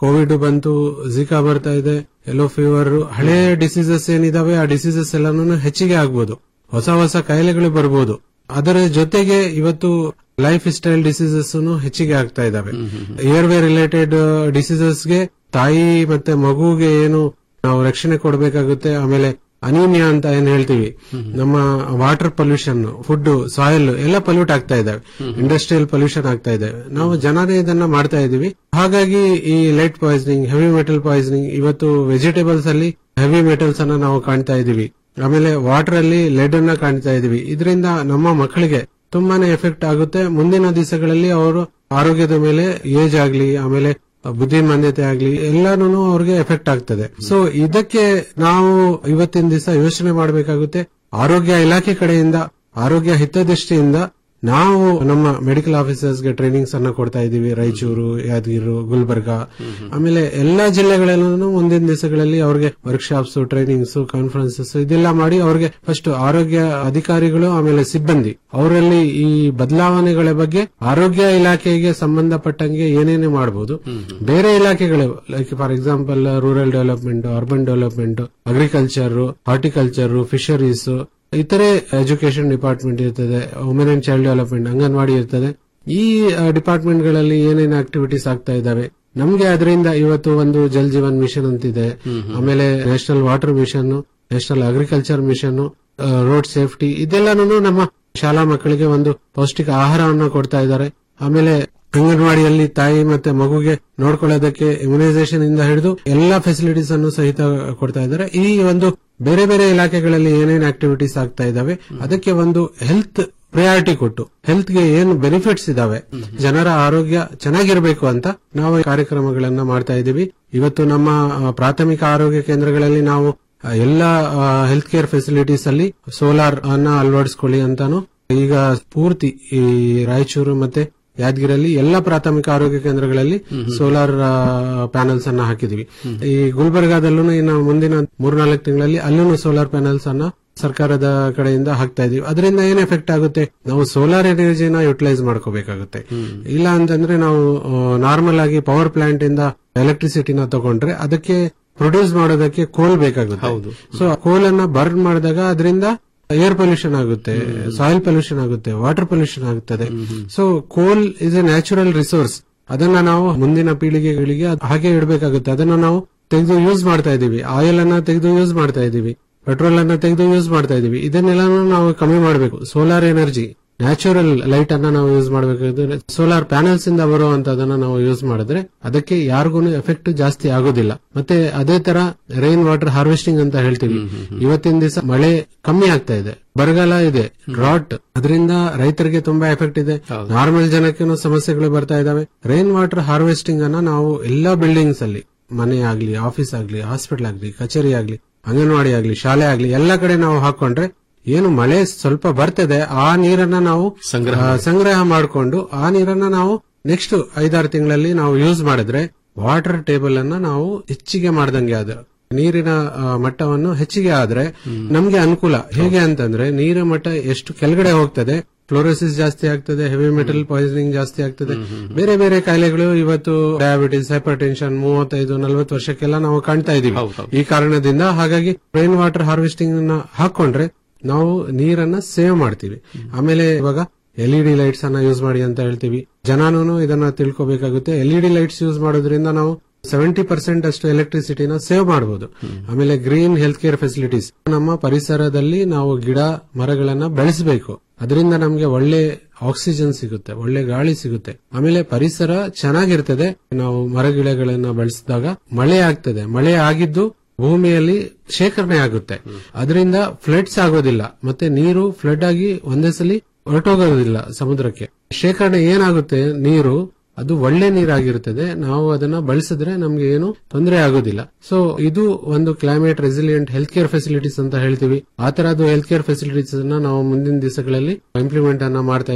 ಕೋವಿಡ್ ಬಂತು ಜಿಕಾ ಬರ್ತಾ ಇದೆ ಎಲ್ಲೋ ಫೀವರ್ ಹಳೆ ಡಿಸೀಸಸ್ ಏನಿದಾವೆ ಆ ಡಿಸೀಸಸ್ ಎಲ್ಲಾನು ಹೆಚ್ಚಿಗೆ ಆಗ್ಬೋದು ಹೊಸ ಹೊಸ ಕಾಯಿಲೆಗಳು ಬರ್ಬೋದು ಅದರ ಜೊತೆಗೆ ಇವತ್ತು ಲೈಫ್ ಸ್ಟೈಲ್ ಡಿಸೀಸಸ್ ಹೆಚ್ಚಿಗೆ ಆಗ್ತಾ ಇದಾವೆ ಏರ್ವೇ ರಿಲೇಟೆಡ್ ಡಿಸೀಸಸ್ಗೆ ತಾಯಿ ಮತ್ತೆ ಮಗುಗೆ ಏನು ನಾವು ರಕ್ಷಣೆ ಕೊಡಬೇಕಾಗುತ್ತೆ ಆಮೇಲೆ ಅನೀಮಿಯಾ ಅಂತ ಏನ್ ಹೇಳ್ತೀವಿ ನಮ್ಮ ವಾಟರ್ ಪೊಲ್ಯೂಷನ್ ಫುಡ್ ಸಾಯಿಲ್ ಎಲ್ಲ ಪೊಲ್ಯೂಟ್ ಆಗ್ತಾ ಇದಾವೆ ಇಂಡಸ್ಟ್ರಿಯಲ್ ಪೊಲ್ಯೂಷನ್ ಆಗ್ತಾ ಇದೆ ನಾವು ಜನರೇ ಇದನ್ನ ಮಾಡ್ತಾ ಇದೀವಿ ಹಾಗಾಗಿ ಈ light poisoning heavy metal poisoning ಇವತ್ತು ವೆಜಿಟೇಬಲ್ಸ್ ಅಲ್ಲಿ ಹೆವಿ ಮೆಟಲ್ಸ್ ಅನ್ನ ನಾವು ಕಾಣ್ತಾ ಇದೀವಿ ಆಮೇಲೆ ವಾಟರ್ ಅಲ್ಲಿ ಲೆಡ್ ಅನ್ನ ಕಾಣ್ತಾ ಇದೀವಿ ಇದರಿಂದ ನಮ್ಮ ಮಕ್ಕಳಿಗೆ ತುಂಬಾನೇ ಎಫೆಕ್ಟ್ ಆಗುತ್ತೆ ಮುಂದಿನ ದಿವಸಗಳಲ್ಲಿ ಅವರು ಆರೋಗ್ಯದ ಮೇಲೆ ಏಜ್ ಆಗ್ಲಿ ಆಮೇಲೆ ಬುದ್ಧಿಮಾನ್ಯತೆ ಆಗ್ಲಿ ಎಲ್ಲಾನು ಅವ್ರಿಗೆ ಎಫೆಕ್ಟ್ ಆಗ್ತದೆ ಸೊ ಇದಕ್ಕೆ ನಾವು ಇವತ್ತಿನ ದಿವಸ ಯೋಚನೆ ಮಾಡಬೇಕಾಗುತ್ತೆ ಆರೋಗ್ಯ ಇಲಾಖೆ ಕಡೆಯಿಂದ ಆರೋಗ್ಯ ಹಿತದೃಷ್ಟಿಯಿಂದ ನಾವು ನಮ್ಮ ಮೆಡಿಕಲ್ ಆಫೀಸರ್ಸ್ಗೆ ಟ್ರೈನಿಂಗ್ಸ್ ಅನ್ನ ಕೊಡ್ತಾ ಇದೀವಿ ರಾಯಚೂರು ಯಾದಗಿರಿ ಗುಲ್ಬರ್ಗಾ ಆಮೇಲೆ ಎಲ್ಲಾ ಜಿಲ್ಲೆಗಳಲ್ಲೂ ಮುಂದಿನ ದಿವಸಗಳಲ್ಲಿ ಅವ್ರಿಗೆ ವರ್ಕ್ಶಾಪ್ಸ್ ಟ್ರೈನಿಂಗ್ಸ್ ಕಾನ್ಫರೆನ್ಸಸ್ ಇದೆಲ್ಲ ಮಾಡಿ ಅವ್ರಿಗೆ ಫಸ್ಟ್ ಆರೋಗ್ಯ ಅಧಿಕಾರಿಗಳು ಆಮೇಲೆ ಸಿಬ್ಬಂದಿ ಅವರಲ್ಲಿ ಈ ಬದಲಾವಣೆಗಳ ಬಗ್ಗೆ ಆರೋಗ್ಯ ಇಲಾಖೆಗೆ ಸಂಬಂಧಪಟ್ಟಂಗೆ ಏನೇನೇ ಮಾಡಬಹುದು ಬೇರೆ ಇಲಾಖೆಗಳು like for example rural development urban development agriculture horticulture fisheries ಇತರೆ ಎಜುಕೇಶನ್ ಡಿಪಾರ್ಟ್ಮೆಂಟ್ ಇರ್ತದೆ women and child development anganwadi ಇರ್ತದೆ ಈ ಡಿಪಾರ್ಟ್ಮೆಂಟ್ ಗಳಲ್ಲಿ ಏನೇನು ಆಕ್ಟಿವಿಟೀಸ್ ಆಗ್ತಾ ಇದಾವೆ ನಮ್ಗೆ ಅದರಿಂದ ಇವತ್ತು ಒಂದು ಜಲ್ ಜೀವನ್ ಮಿಷನ್ ಅಂತಿದೆ ಆಮೇಲೆ national water mission national agriculture mission road safety ಇದೆಲ್ಲಾನು ನಮ್ಮ ಶಾಲಾ ಮಕ್ಕಳಿಗೆ ಒಂದು ಪೌಷ್ಟಿಕ ಆಹಾರವನ್ನು ಕೊಡ್ತಾ ಇದ್ದಾರೆ ಆಮೇಲೆ ಅಂಗನವಾಡಿಯಲ್ಲಿ ತಾಯಿ ಮತ್ತೆ ಮಗುಗೆ ನೋಡ್ಕೊಳ್ಳೋದಕ್ಕೆ ಇಮ್ಯುನೈಸೇಷನ್ ಇಂದ ಹಿಡಿದು ಎಲ್ಲಾ ಫೆಸಿಲಿಟೀಸ್ ಅನ್ನು ಸಹಿತ ಕೊಡ್ತಾ ಇದ್ದಾರೆ ಈ ಒಂದು ಬೇರೆ ಬೇರೆ ಇಲಾಖೆಗಳಲ್ಲಿ ಏನೇನು ಆಕ್ಟಿವಿಟೀಸ್ ಆಗ್ತಾ ಇದಾವೆ ಅದಕ್ಕೆ ಒಂದು ಹೆಲ್ತ್ ಪ್ರಯಾರಿಟಿ ಕೊಟ್ಟು ಹೆಲ್ತ್ ಗೆ ಏನು ಬೆನಿಫಿಟ್ಸ್ ಇದಾವೆ ಜನರ ಆರೋಗ್ಯ ಚೆನ್ನಾಗಿರ್ಬೇಕು ಅಂತ ನಾವು ಈ ಕಾರ್ಯಕ್ರಮಗಳನ್ನ ಮಾಡ್ತಾ ಇದ್ದೀವಿ ಇವತ್ತು ನಮ್ಮ ಆ, ಪ್ರಾಥಮಿಕ ಆರೋಗ್ಯ ಕೇಂದ್ರಗಳಲ್ಲಿ ನಾವು ಆ, ಎಲ್ಲ ಹೆಲ್ತ್ ಕೇರ್ ಫೆಸಿಲಿಟೀಸ್ ಅಲ್ಲಿ ಸೋಲಾರ್ ಅನ್ನ ಅಳವಡಿಸ್ಕೊಳ್ಳಿ ಅಂತಾನು ಈಗ ಪೂರ್ತಿ ಈ ರಾಯಚೂರು ಮತ್ತೆ ಯಾದಗಿರಲ್ಲಿ ಎಲ್ಲ ಪ್ರಾಥಮಿಕ ಆರೋಗ್ಯ ಕೇಂದ್ರಗಳಲ್ಲಿ ಸೋಲಾರ್ ಪ್ಯಾನಲ್ಸ್ ಅನ್ನ ಹಾಕಿದೀವಿ ಈ ಗುಲ್ಬರ್ಗಾದಲ್ಲೂ ಇನ್ನು ಮುಂದಿನ ಮೂರ್ನಾಲ್ಕು ತಿಂಗಳಲ್ಲಿ ಅಲ್ಲೂ ಸೋಲಾರ್ ಪ್ಯಾನಲ್ಸ್ ಅನ್ನ ಸರ್ಕಾರದ ಕಡೆಯಿಂದ ಹಾಕ್ತಾ ಇದೀವಿ ಅದರಿಂದ ಏನ್ ಎಫೆಕ್ಟ್ ಆಗುತ್ತೆ ನಾವು ಸೋಲಾರ್ ಎನರ್ಜಿನ ಯುಟಿಲೈಸ್ ಮಾಡ್ಕೋಬೇಕಾಗುತ್ತೆ ಇಲ್ಲ ಅಂತಂದ್ರೆ ನಾವು ನಾರ್ಮಲ್ ಆಗಿ ಪವರ್ ಪ್ಲಾಂಟ್ ಇಂದ ಎಲೆಕ್ಟ್ರಿಸಿಟಿನ ತಗೊಂಡ್ರೆ ಅದಕ್ಕೆ ಪ್ರೊಡ್ಯೂಸ್ ಮಾಡೋದಕ್ಕೆ ಕೋಲ್ ಬೇಕಾಗುತ್ತೆ ಸೊ ಕೋಲ್ ಅನ್ನ ಬರ್ನ್ ಮಾಡಿದಾಗ ಅದರಿಂದ ಏರ್ ಪೊಲ್ಯೂಷನ್ ಆಗುತ್ತೆ ಸಾಯಿಲ್ ಪೊಲ್ಯೂಷನ್ ಆಗುತ್ತೆ ವಾಟರ್ ಪೊಲ್ಯೂಷನ್ ಆಗುತ್ತದೆ so coal is a natural resource ಅದನ್ನ ನಾವು ಮುಂದಿನ ಪೀಳಿಗೆಗಳಿಗೆ ಅದ್ ಹಾಗೆ ಇಡಬೇಕಾಗುತ್ತೆ ಅದನ್ನ ನಾವು ತೆಗೆದು ಯೂಸ್ ಮಾಡ್ತಾ ಇದೀವಿ ಆಯಿಲ್ ಅನ್ನ ತೆಗೆದು ಯೂಸ್ ಮಾಡ್ತಾ ಇದೀವಿ ಪೆಟ್ರೋಲ್ ಅನ್ನ ತೆಗೆದು ಯೂಸ್ ಮಾಡ್ತಾ ಇದೀವಿ ಇದನ್ನೆಲ್ಲಾನು ನಾವು ಕಮ್ಮಿ ಮಾಡಬೇಕು ಸೋಲಾರ್ ಎನರ್ಜಿ ನ್ಯಾಚುರಲ್ ಲೈಟ್ ಅನ್ನ ನಾವು ಯೂಸ್ ಮಾಡಬೇಕಾದ್ರೆ ಸೋಲಾರ್ ಪ್ಯಾನಲ್ಸ್ ಇಂದ ಬರುವಂತದನ್ನ ನಾವು ಯೂಸ್ ಮಾಡಿದ್ರೆ ಅದಕ್ಕೆ ಯಾರಿಗೂ ಎಫೆಕ್ಟ್ ಜಾಸ್ತಿ ಆಗೋದಿಲ್ಲ ಮತ್ತೆ ಅದೇ ತರ ರೈನ್ ವಾಟರ್ ಹಾರ್ವೆಸ್ಟಿಂಗ್ ಅಂತ ಹೇಳ್ತೀವಿ ಇವತ್ತಿನ ದಿವಸ ಮಳೆ ಕಮ್ಮಿ ಆಗ್ತಾ ಇದೆ ಬರಗಾಲ ಇದೆ ಡ್ರಾಟ್ ಅದರಿಂದ ರೈತರಿಗೆ ತುಂಬಾ ಎಫೆಕ್ಟ್ ಇದೆ ನಾರ್ಮಲ್ ಜನಕ್ಕೂ ಸಮಸ್ಯೆಗಳು ಬರ್ತಾ ಇದಾವೆ ರೈನ್ ವಾಟರ್ ಹಾರ್ವೆಸ್ಟಿಂಗ್ ಅನ್ನ ನಾವು ಎಲ್ಲಾ ಬಿಲ್ಡಿಂಗ್ಸ್ ಅಲ್ಲಿ ಮನೆ ಆಗ್ಲಿ ಆಫೀಸ್ ಆಗ್ಲಿ ಹಾಸ್ಪಿಟಲ್ ಆಗ್ಲಿ ಕಚೇರಿ ಆಗ್ಲಿ ಅಂಗನವಾಡಿ ಆಗ್ಲಿ ಶಾಲೆ ಆಗ್ಲಿ ಎಲ್ಲಾ ಕಡೆ ನಾವು ಹಾಕೊಂಡ್ರೆ ಏನು ಮಳೆ ಸ್ವಲ್ಪ ಬರ್ತದೆ ಆ ನೀರನ್ನ ನಾವು ಸಂಗ್ರಹ ಆ, ಸಂಗ್ರಹ ಮಾಡಿಕೊಂಡು ಆ ನೀರನ್ನ ನಾವು ನೆಕ್ಸ್ಟ್ ಐದಾರು ತಿಂಗಳಲ್ಲಿ ನಾವು ಯೂಸ್ ಮಾಡಿದ್ರೆ ವಾಟರ್ ಟೇಬಲ್ ಅನ್ನ ನಾವು ಹೆಚ್ಚಿಗೆ ಮಾಡ್ದಂಗೆ ಆದ ನೀರಿನ ಆ, ಮಟ್ಟವನ್ನು ಹೆಚ್ಚಿಗೆ ಆದ್ರೆ ನಮ್ಗೆ ಅನುಕೂಲ ಹೇಗೆ ಅಂತಂದ್ರೆ ನೀರಿನ ಮಟ್ಟ ಎಷ್ಟು ಕೆಳಗಡೆ ಹೋಗ್ತದೆ ಫ್ಲೋರೋಸಿಸ್ ಜಾಸ್ತಿ ಆಗ್ತದೆ ಹೆವಿ ಮೆಟಲ್ ಪಾಯ್ಸನಿಂಗ್ ಜಾಸ್ತಿ ಆಗ್ತದೆ ಬೇರೆ ಬೇರೆ ಕಾಯಿಲೆಗಳು ಇವತ್ತು ಡಯಾಬಿಟಿಸ್ ಹೈಪರ್ ಟೆನ್ಷನ್ ಮೂವತ್ತೈದು ನಲವತ್ತು ವರ್ಷಕ್ಕೆಲ್ಲ ನಾವು ಕಾಣ್ತಾ ಇದೀವಿ ಈ ಕಾರಣದಿಂದ ಹಾಗಾಗಿ ರೈನ್ ವಾಟರ್ ಹಾರ್ವೆಸ್ಟಿಂಗ್ ನ ಹಾಕೊಂಡ್ರೆ ನಾವು ನೀರನ್ನ ಸೇವ್ ಮಾಡ್ತೀವಿ ಆಮೇಲೆ ಇವಾಗ ಎಲ್ ಡಿ ಲೈಟ್ಸ್ ಅನ್ನ ಯೂಸ್ ಮಾಡಿ ಅಂತ ಹೇಳ್ತೀವಿ ಜನನೂ ಇದನ್ನ ತಿಳ್ಕೊಬೇಕಾಗುತ್ತೆ ಎಲ್ ಡಿ ಲೈಟ್ಸ್ ಯೂಸ್ ಮಾಡೋದ್ರಿಂದ ನಾವು ಸೆವೆಂಟಿ ಪರ್ಸೆಂಟ್ ಅಷ್ಟು ಎಲೆಕ್ಟ್ರಿಸಿಟಿನ ಸೇವ್ ಮಾಡಬಹುದು ಆಮೇಲೆ ಗ್ರೀನ್ ಹೆಲ್ತ್ ಕೇರ್ ಫೆಸಿಲಿಟೀಸ್ ನಮ್ಮ ಪರಿಸರದಲ್ಲಿ ನಾವು ಗಿಡ ಮರಗಳನ್ನ ಬೆಳೆಸಬೇಕು ಅದರಿಂದ ನಮ್ಗೆ ಒಳ್ಳೆ ಆಕ್ಸಿಜನ್ ಸಿಗುತ್ತೆ ಒಳ್ಳೆ ಗಾಳಿ ಸಿಗುತ್ತೆ ಆಮೇಲೆ ಪರಿಸರ ಚೆನ್ನಾಗಿರ್ತದೆ ನಾವು ಮರಗಿಡಗಳನ್ನ ಬೆಳೆಸಿದಾಗ ಮಳೆ ಆಗ್ತದೆ ಮಳೆ ಆಗಿದ್ದು ಭೂಮಿಯಲ್ಲಿ ಶೇಖರಣೆ ಆಗುತ್ತೆ ಅದರಿಂದ ಫ್ಲಡ್ಸ್ ಆಗೋದಿಲ್ಲ ಮತ್ತೆ ನೀರು ಫ್ಲಡ್ ಆಗಿ ಒಂದೇ ಸಲ ಹೊರಟೋಗೋದಿಲ್ಲ ಸಮುದ್ರಕ್ಕೆ ಶೇಖರಣೆ ಏನಾಗುತ್ತೆ ನೀರು ಅದು ಒಳ್ಳೆ ನೀರಾಗಿರುತ್ತದೆ ನಾವು ಅದನ್ನ ಬಳಸಿದ್ರೆ ನಮ್ಗೆ ಏನು ತೊಂದರೆ ಆಗೋದಿಲ್ಲ ಸೊ ಇದು ಒಂದು climate resilient health care facilities ಅಂತ ಹೇಳ್ತೀವಿ ಆ ತರದ್ದು ಹೆಲ್ತ್ ಕೇರ್ ಫೆಸಿಲಿಟೀಸ್ ಅನ್ನ ನಾವು ಮುಂದಿನ ದಿವಸಗಳಲ್ಲಿ ಇಂಪ್ಲಿಮೆಂಟ್ ಅನ್ನ ಮಾಡ್ತಾ ಇದೀವಿ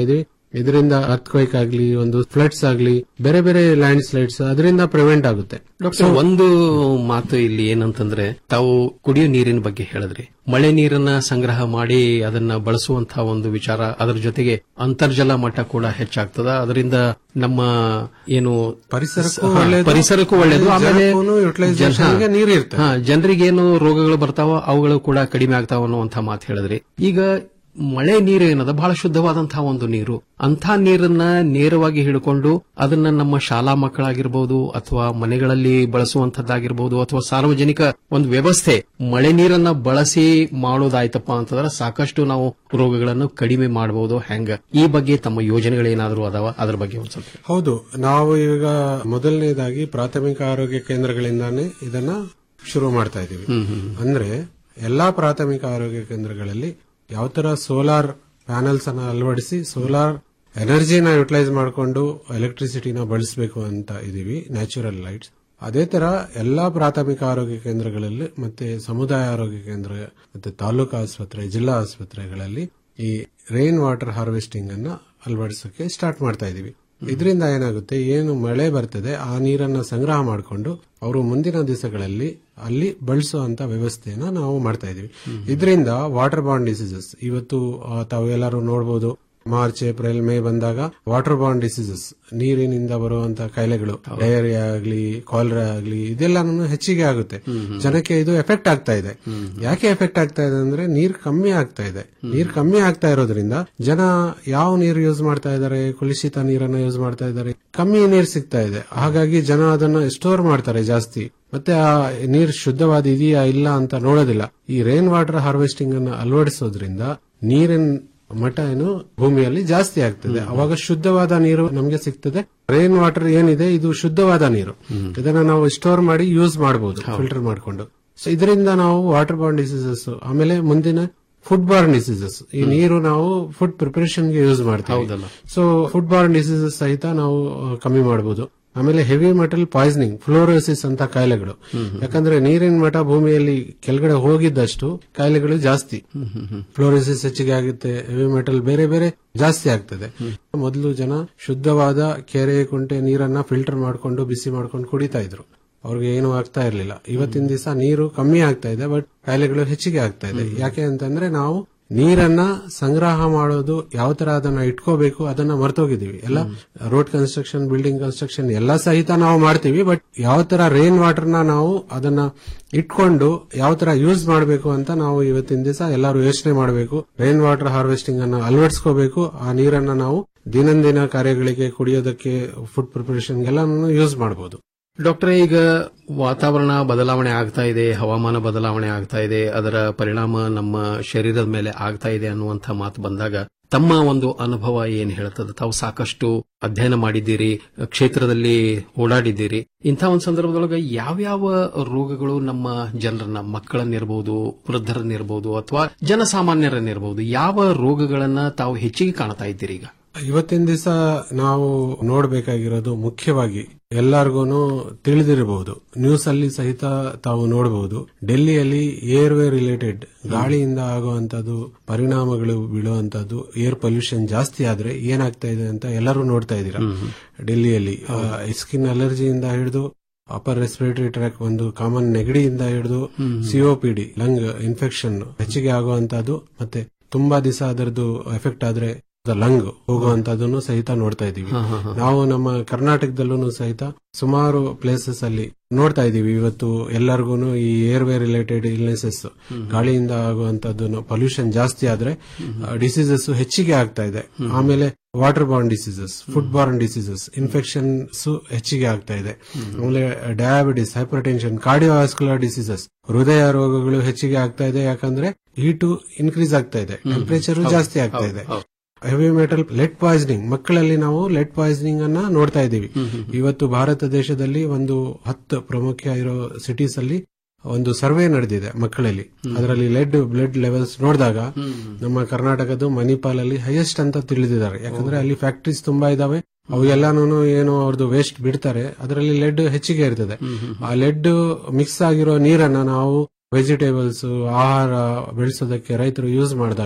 ಇದರಿಂದ ಅರ್ಥಕ್ವೈಕ್ ಆಗ್ಲಿ ಒಂದು ಫ್ಲಡ್ಸ್ ಆಗ್ಲಿ ಬೇರೆ ಬೇರೆ ಲ್ಯಾಂಡ್ ಸ್ಲೈಡ್ಸ್ ಅದರಿಂದ ಪ್ರಿವೆಂಟ್ ಆಗುತ್ತೆ ಡಾಕ್ಟರ್ ಒಂದು ಮಾತು ಇಲ್ಲಿ ಏನಂತಂದ್ರೆ ತಾವು ಕುಡಿಯೋ ನೀರಿನ ಬಗ್ಗೆ ಹೇಳಿದ್ರಿ ಮಳೆ ನೀರನ್ನ ಸಂಗ್ರಹ ಮಾಡಿ ಅದನ್ನ ಬಳಸುವಂತಹ ಒಂದು ವಿಚಾರ ಅದರ ಜೊತೆಗೆ ಅಂತರ್ಜಲ ಮಟ್ಟ ಕೂಡ ಹೆಚ್ಚಾಗ್ತದ ಅದರಿಂದ ನಮ್ಮ ಏನು ಪರಿಸರಕ್ಕೂ ಹಾ, ಒಳ್ಳೇದು, ಪರಿಸರಕ್ಕೂ ಒಳ್ಳೇದು ಆಮೇಲೆ ಜನಕ್ಕೂನು utilization ಗೆ ನೀರು ಇರ್ತದೆ. ಹಾ, ಜನರಿಗೇನು ರೋಗಗಳು ಬರ್ತಾವೋ ಅವುಗಳು ಕೂಡ ಕಡಿಮೆ ಆಗ್ತಾವ ಅನ್ನುವಂಥ ಮಾತು ಹೇಳಿದ್ರಿ ಈಗ ಮಳೆ ನೀರು ಏನದ ಬಹಳ ಶುದ್ಧವಾದಂತಹ ಒಂದು ನೀರು ಅಂಥ ನೀರನ್ನ ನೇರವಾಗಿ ಹಿಡ್ಕೊಂಡು ಅದನ್ನ ನಮ್ಮ ಶಾಲಾ ಮಕ್ಕಳಾಗಿರ್ಬೋದು ಅಥವಾ ಮನೆಗಳಲ್ಲಿ ಬಳಸುವಂತದ್ದಾಗಿರ್ಬೋದು ಅಥವಾ ಸಾರ್ವಜನಿಕ ಒಂದು ವ್ಯವಸ್ಥೆ ಮಳೆ ನೀರನ್ನ ಬಳಸಿ ಮಾಡೋದಾಯ್ತಪ್ಪ ಅಂತಂದ್ರೆ ಸಾಕಷ್ಟು ನಾವು ರೋಗಗಳನ್ನು ಕಡಿಮೆ ಮಾಡಬಹುದು ಹೆಂಗ ಈ ಬಗ್ಗೆ ತಮ್ಮ ಯೋಜನೆಗಳೇನಾದರೂ ಅದಾವ ಅದ್ರ ಬಗ್ಗೆ ಒಂದ್ ಸ್ವಲ್ಪ ಹೇಳಿ. ಹೌದು ನಾವು ಈಗ ಮೊದಲನೇದಾಗಿ ಪ್ರಾಥಮಿಕ ಆರೋಗ್ಯ ಕೇಂದ್ರಗಳಿಂದಾನೇ ಇದನ್ನ ಶುರು ಮಾಡ್ತಾ ಇದೀವಿ ಅಂದ್ರೆ ಎಲ್ಲಾ ಪ್ರಾಥಮಿಕ ಆರೋಗ್ಯ ಕೇಂದ್ರಗಳಲ್ಲಿ ಯಾವ ತರ ಸೋಲಾರ್ ಪ್ಯಾನೆಲ್ಸ್ ಅನ್ನ ಅಳವಡಿಸಿ ಸೋಲಾರ್ ಎನರ್ಜಿನ ಯುಟಿಲೈಸ್ ಮಾಡಿಕೊಂಡು ಎಲೆಕ್ಟ್ರಿಸಿಟಿನ ಬಳಸಬೇಕು ಅಂತ ಇದೀವಿ ನ್ಯಾಚುರಲ್ ಲೈಟ್ಸ್ ಅದೇ ತರ ಎಲ್ಲಾ ಪ್ರಾಥಮಿಕ ಆರೋಗ್ಯ ಕೇಂದ್ರಗಳಲ್ಲಿ ಮತ್ತೆ ಸಮುದಾಯ ಆರೋಗ್ಯ ಕೇಂದ್ರ ಮತ್ತೆ ತಾಲೂಕು ಆಸ್ಪತ್ರೆ ಜಿಲ್ಲಾ ಆಸ್ಪತ್ರೆಗಳಲ್ಲಿ ಈ ರೈನ್ ವಾಟರ್ ಹಾರ್ವೆಸ್ಟಿಂಗ್ ಅನ್ನ ಅಳವಡಿಸೋಕೆ ಸ್ಟಾರ್ಟ್ ಮಾಡ್ತಾ ಇದೀವಿ ಇದರಿಂದ ಏನಾಗುತ್ತೆ ಏನು ಮಳೆ ಬರ್ತದೆ ಆ ನೀರನ್ನ ಸಂಗ್ರಹ ಮಾಡಿಕೊಂಡು ಅವರು ಮುಂದಿನ ದಿವಸಗಳಲ್ಲಿ ಅಲ್ಲಿ ಬಳಸುವಂತ ವ್ಯವಸ್ಥೆಯನ್ನ ನಾವು ಮಾಡ್ತಾ ಇದೀವಿ ಇದರಿಂದ ವಾಟರ್ ಬಾಂಡ್ ಡಿಸೀಸಸ್ ಇವತ್ತು ಆ, ತಾವು ಎಲ್ಲರೂ ನೋಡಬಹುದು ಮಾರ್ಚ್ ಏಪ್ರಿಲ್ ಮೇ ಬಂದಾಗ ವಾಟರ್ ಬಾಂಡ್ ಡಿಸೀಸಸ್ ನೀರಿನಿಂದ ಬರುವಂತ ಕಾಯಿಲೆಗಳು ಡಯರಿಯಾ ಆಗ್ಲಿ ಕಾಲರಾ ಆಗ್ಲಿ ಇದೆಲ್ಲಾನು ಹೆಚ್ಚಿಗೆ ಆಗುತ್ತೆ ಜನಕ್ಕೆ ಇದು ಎಫೆಕ್ಟ್ ಆಗ್ತಾ ಇದೆ ಯಾಕೆ ಎಫೆಕ್ಟ್ ಆಗ್ತಾ ಇದೆ ಅಂದ್ರೆ ನೀರ್ ಕಮ್ಮಿ ಆಗ್ತಾ ಇದೆ ನೀರ್ ಕಮ್ಮಿ ಆಗ್ತಾ ಇರೋದ್ರಿಂದ ಜನ ಯಾವ ನೀರು ಯೂಸ್ ಮಾಡ್ತಾ ಇದ್ದಾರೆ ಕುಲುಷಿತ ನೀರನ್ನ ಯೂಸ್ ಮಾಡ್ತಾ ಇದ್ದಾರೆ ಕಮ್ಮಿ ನೀರ್ ಸಿಗ್ತಾ ಇದೆ ಹಾಗಾಗಿ ಜನ ಅದನ್ನ ಸ್ಟೋರ್ ಮಾಡ್ತಾರೆ ಜಾಸ್ತಿ ಮತ್ತೆ ಆ ನೀರ್ ಶುದ್ಧವಾದ ಇದೆಯಾ ಇಲ್ಲ ಅಂತ ನೋಡೋದಿಲ್ಲ ಈ ರೈನ್ ವಾಟರ್ ಹಾರ್ವೆಸ್ಟಿಂಗ್ ಅನ್ನ ಅಳವಡಿಸೋದ್ರಿಂದ ನೀರಿನ ಮಟ್ಟ ಏನು ಭೂಮಿಯಲ್ಲಿ ಜಾಸ್ತಿ ಆಗ್ತದೆ ಅವಾಗ ಶುದ್ಧವಾದ ನೀರು ನಮಗೆ ಸಿಗ್ತದೆ ರೈನ್ ವಾಟರ್ ಏನಿದೆ ಇದು ಶುದ್ಧವಾದ ನೀರು ಇದನ್ನ ನಾವು ಸ್ಟೋರ್ ಮಾಡಿ ಯೂಸ್ ಮಾಡಬಹುದು ಫಿಲ್ಟರ್ ಮಾಡಿಕೊಂಡು ಸೊ ಇದರಿಂದ ನಾವು ವಾಟರ್ ಬಾರ್ನ್ ಡಿಸೀಸಸ್ ಆಮೇಲೆ ಮುಂದಿನ ಫುಡ್ ಬಾರ್ನ್ ಡಿಸೀಸಸ್ ಈ ನೀರು ನಾವು ಫುಡ್ ಪ್ರಿಪರೇಷನ್ ಗೆ ಯೂಸ್ ಮಾಡ್ತೀವಿ ಸೊ ಫುಡ್ ಬಾರ್ನ್ ಡಿಸೀಸಸ್ ಸಹಿತ ನಾವು ಆ, ಕಮ್ಮಿ ಮಾಡಬಹುದು ಆಮೇಲೆ ಹೆವಿ ಮೆಟಲ್ ಪಾಯ್ಸನಿಂಗ್ ಫ್ಲೋರೋಸಿಸ್ ಅಂತ ಕಾಯಿಲೆಗಳು ಯಾಕಂದ್ರೆ ನೀರಿನ ಮಟ್ಟ ಭೂಮಿಯಲ್ಲಿ ಕೆಳಗಡೆ ಹೋಗಿದ್ದಷ್ಟು ಕಾಯಿಲೆಗಳು ಜಾಸ್ತಿ ಫ್ಲೋರೋಸಿಸ್ ಹೆಚ್ಚಿಗೆ ಆಗುತ್ತೆ ಹೆವಿ ಮೆಟಲ್ ಬೇರೆ ಬೇರೆ ಜಾಸ್ತಿ ಆಗ್ತದೆ ಮೊದಲು ಜನ ಶುದ್ಧವಾದ ಕೆರೆ ಕುಂಟೆ ನೀರನ್ನ ಫಿಲ್ಟರ್ ಮಾಡ್ಕೊಂಡು ಬಿಸಿ ಮಾಡ್ಕೊಂಡು ಕುಡಿತಾ ಇದ್ರು ಅವ್ರಿಗೆ ಏನು ಆಗ್ತಾ ಇರ್ಲಿಲ್ಲ ಇವತ್ತಿನ ದಿವಸ ನೀರು ಕಮ್ಮಿ ಆಗ್ತಾ ಇದೆ ಬಟ್ ಕಾಯಿಲೆಗಳು ಹೆಚ್ಚಿಗೆ ಆಗ್ತಾ ಇದೆ ಯಾಕೆ ಅಂತಂದ್ರೆ ನಾವು ನೀರನ್ನ ಸಂಗ್ರಹ ಮಾಡೋದು ಯಾವ ತರ ಅದನ್ನ ಇಟ್ಕೋಬೇಕು ಅದನ್ನ ಮರ್ತೋಗಿದೀವಿ ಎಲ್ಲ ರೋಡ್ ಕನ್ಸ್ಟ್ರಕ್ಷನ್ ಬಿಲ್ಡಿಂಗ್ ಕನ್ಸ್ಟ್ರಕ್ಷನ್ ಎಲ್ಲ ಸಹಿತ ನಾವು ಮಾಡ್ತೀವಿ ಬಟ್ ಯಾವ ತರ ರೈನ್ ವಾಟರ್ನ ನಾವು ಅದನ್ನ ಇಟ್ಕೊಂಡು ಯಾವ ತರ ಯೂಸ್ ಮಾಡಬೇಕು ಅಂತ ನಾವು ಇವತ್ತಿನ ದಿವಸ ಎಲ್ಲರೂ ಯೋಚನೆ ಮಾಡಬೇಕು ರೈನ್ ವಾಟರ್ ಹಾರ್ವೆಸ್ಟಿಂಗ್ ಅನ್ನ ಅಳವಡಿಸ್ಕೋಬೇಕು ಆ ನೀರನ್ನ ನಾವು ದಿನಂದಿನ ಕಾರ್ಯಗಳಿಗೆ ಕುಡಿಯೋದಕ್ಕೆ ಫುಡ್ ಪ್ರಿಪರೇಷನ್ಗೆಲ್ಲ ಯೂಸ್ ಮಾಡಬಹುದು ಡಾಕ್ಟರ್ ಈಗ ವಾತಾವರಣ ಬದಲಾವಣೆ ಆಗ್ತಾ ಇದೆ ಹವಾಮಾನ ಬದಲಾವಣೆ ಆಗ್ತಾ ಇದೆ ಅದರ ಪರಿಣಾಮ ನಮ್ಮ ಶರೀರದ ಮೇಲೆ ಆಗ್ತಾ ಇದೆ ಅನ್ನುವಂಥ ಮಾತು ಬಂದಾಗ ತಮ್ಮ ಒಂದು ಅನುಭವ ಏನ್ ಹೇಳ್ತದೆ ತಾವು ಸಾಕಷ್ಟು ಅಧ್ಯಯನ ಮಾಡಿದ್ದೀರಿ ಕ್ಷೇತ್ರದಲ್ಲಿ ಓಡಾಡಿದ್ದೀರಿ ಇಂಥ ಒಂದು ಸಂದರ್ಭದೊಳಗೆ ಯಾವ್ಯಾವ ರೋಗಗಳು ನಮ್ಮ ಜನರನ್ನ ಮಕ್ಕಳನ್ನಿರ್ಬೋದು ವೃದ್ಧರನ್ನಿರ್ಬೋದು ಅಥವಾ ಜನಸಾಮಾನ್ಯರನ್ನಿರ್ಬೋದು ಯಾವ ರೋಗಗಳನ್ನ ತಾವು ಹೆಚ್ಚಿಗೆ ಕಾಣ್ತಾ ಇದ್ದೀರಿ ಈಗ ಇವತ್ತಿನ ದಿವಸ ನಾವು ನೋಡಬೇಕಾಗಿರೋದು ಮುಖ್ಯವಾಗಿ ಎಲ್ಲಾರ್ಗೂನು ತಿಳಿದಿರಬಹುದು ನ್ಯೂಸ್ ಅಲ್ಲಿ ಸಹಿತ ತಾವು ನೋಡಬಹುದು ಡೆಲ್ಲಿಯಲ್ಲಿ ಏರ್ವೇ ರಿಲೇಟೆಡ್ ಗಾಳಿಯಿಂದ ಆಗುವಂತದ್ದು ಪರಿಣಾಮಗಳು ಬೀಳುವಂತದ್ದು ಏರ್ ಪೊಲ್ಯೂಷನ್ ಜಾಸ್ತಿ ಆದ್ರೆ ಏನಾಗ್ತಾ ಇದೆ ಅಂತ ಎಲ್ಲರೂ ನೋಡ್ತಾ ಇದ್ದೀರಾ ಡೆಲ್ಲಿಯಲ್ಲಿ ಸ್ಕಿನ್ ಅಲರ್ಜಿಯಿಂದ ಹಿಡಿದು ಅಪರ್ ರೆಸ್ಪಿರೇಟರಿ ಟ್ರ್ಯಾಕ್ ಒಂದು ಕಾಮನ್ ನೆಗಡಿಯಿಂದ ಹಿಡಿದು ಸಿಒಪಿಡಿ ಲಂಗ್ ಇನ್ಫೆಕ್ಷನ್ ಹೆಚ್ಚಿಗೆ ಆಗುವಂತದ್ದು ಮತ್ತೆ ತುಂಬಾ ದಿವಸ ಅದರದ್ದು ಎಫೆಕ್ಟ್ ಆದ್ರೆ ಲಂಗ್ ಹೋಗುವಂತದನ್ನು ಸಹಿತ ನೋಡ್ತಾ ಇದೀವಿ ನಾವು ನಮ್ಮ ಕರ್ನಾಟಕದಲ್ಲೂ ಸಹಿತ ಸುಮಾರು ಪ್ಲೇಸಸ್ ಅಲ್ಲಿ ನೋಡ್ತಾ ಇದೀವಿ ಇವತ್ತು ಎಲ್ಲರಿಗೂ ಈ ಏರ್ವೇ ರಿಲೇಟೆಡ್ ಇಲ್ನೆಸಸ್ ಗಾಳಿಯಿಂದ ಆಗುವಂತದ್ದು ಪೊಲ್ಯೂಷನ್ ಜಾಸ್ತಿ ಆದ್ರೆ ಡಿಸೀಸಸ್ ಹೆಚ್ಚಿಗೆ ಆಗ್ತಾ ಇದೆ ಆಮೇಲೆ water borne diseases food borne diseases infections ಹೆಚ್ಚಿಗೆ ಆಗ್ತಾ ಇದೆ ಆಮೇಲೆ diabetes hypertension cardiovascular diseases ಹೃದಯ ರೋಗಗಳು ಹೆಚ್ಚಿಗೆ ಆಗ್ತಾ ಇದೆ ಯಾಕಂದ್ರೆ ಹೀಟು ಇನ್ಕ್ರೀಸ್ ಆಗ್ತಾ ಇದೆ ಟೆಂಪರೇಚರ್ ಜಾಸ್ತಿ ಆಗ್ತಾ ಇದೆ ಹೆವಿ ಮೆಟಲ್ ಲೆಡ್ ಪಾಯ್ಸನಿಂಗ್ ಮಕ್ಕಳಲ್ಲಿ ನಾವು ಲೆಡ್ ಪಾಯ್ಸನಿಂಗ್ ಅನ್ನ ನೋಡ್ತಾ ಇದ್ದೀವಿ ಇವತ್ತು ಭಾರತ ದೇಶದಲ್ಲಿ ಒಂದು ಹತ್ತು ಪ್ರಮುಖ ಇರೋ ಸಿಟೀಸ್ ಅಲ್ಲಿ ಒಂದು ಸರ್ವೆ ನಡೆದಿದೆ ಮಕ್ಕಳಲ್ಲಿ ಅದರಲ್ಲಿ ಲೆಡ್ ಬ್ಲಡ್ ಲೆವೆಲ್ಸ್ ನೋಡಿದಾಗ ನಮ್ಮ ಕರ್ನಾಟಕದ ಮಣಿಪಾಲ್ ಅಲ್ಲಿ ಹೈಯೆಸ್ಟ್ ಅಂತ ತಿಳಿದಿದ್ದಾರೆ ಯಾಕಂದ್ರೆ ಅಲ್ಲಿ ಫ್ಯಾಕ್ಟರೀಸ್ ತುಂಬಾ ಇದಾವೆ ಅವು ಎಲ್ಲಾನು ಏನು ಅವ್ರದ್ದು ವೇಸ್ಟ್ ಬಿಡ್ತಾರೆ ಅದರಲ್ಲಿ ಲೆಡ್ ಹೆಚ್ಚಿಗೆ ಇರ್ತದೆ ಆ ಲೆಡ್ ಮಿಕ್ಸ್ ಆಗಿರೋ ನೀರನ್ನ ನಾವು ವೆಜಿಟೇಬಲ್ಸ್ ಆಹಾರ ಬೆಳೆಸೋದಕ್ಕೆ ರೈತರು ಯೂಸ್ ಮಾಡಿದಾಗ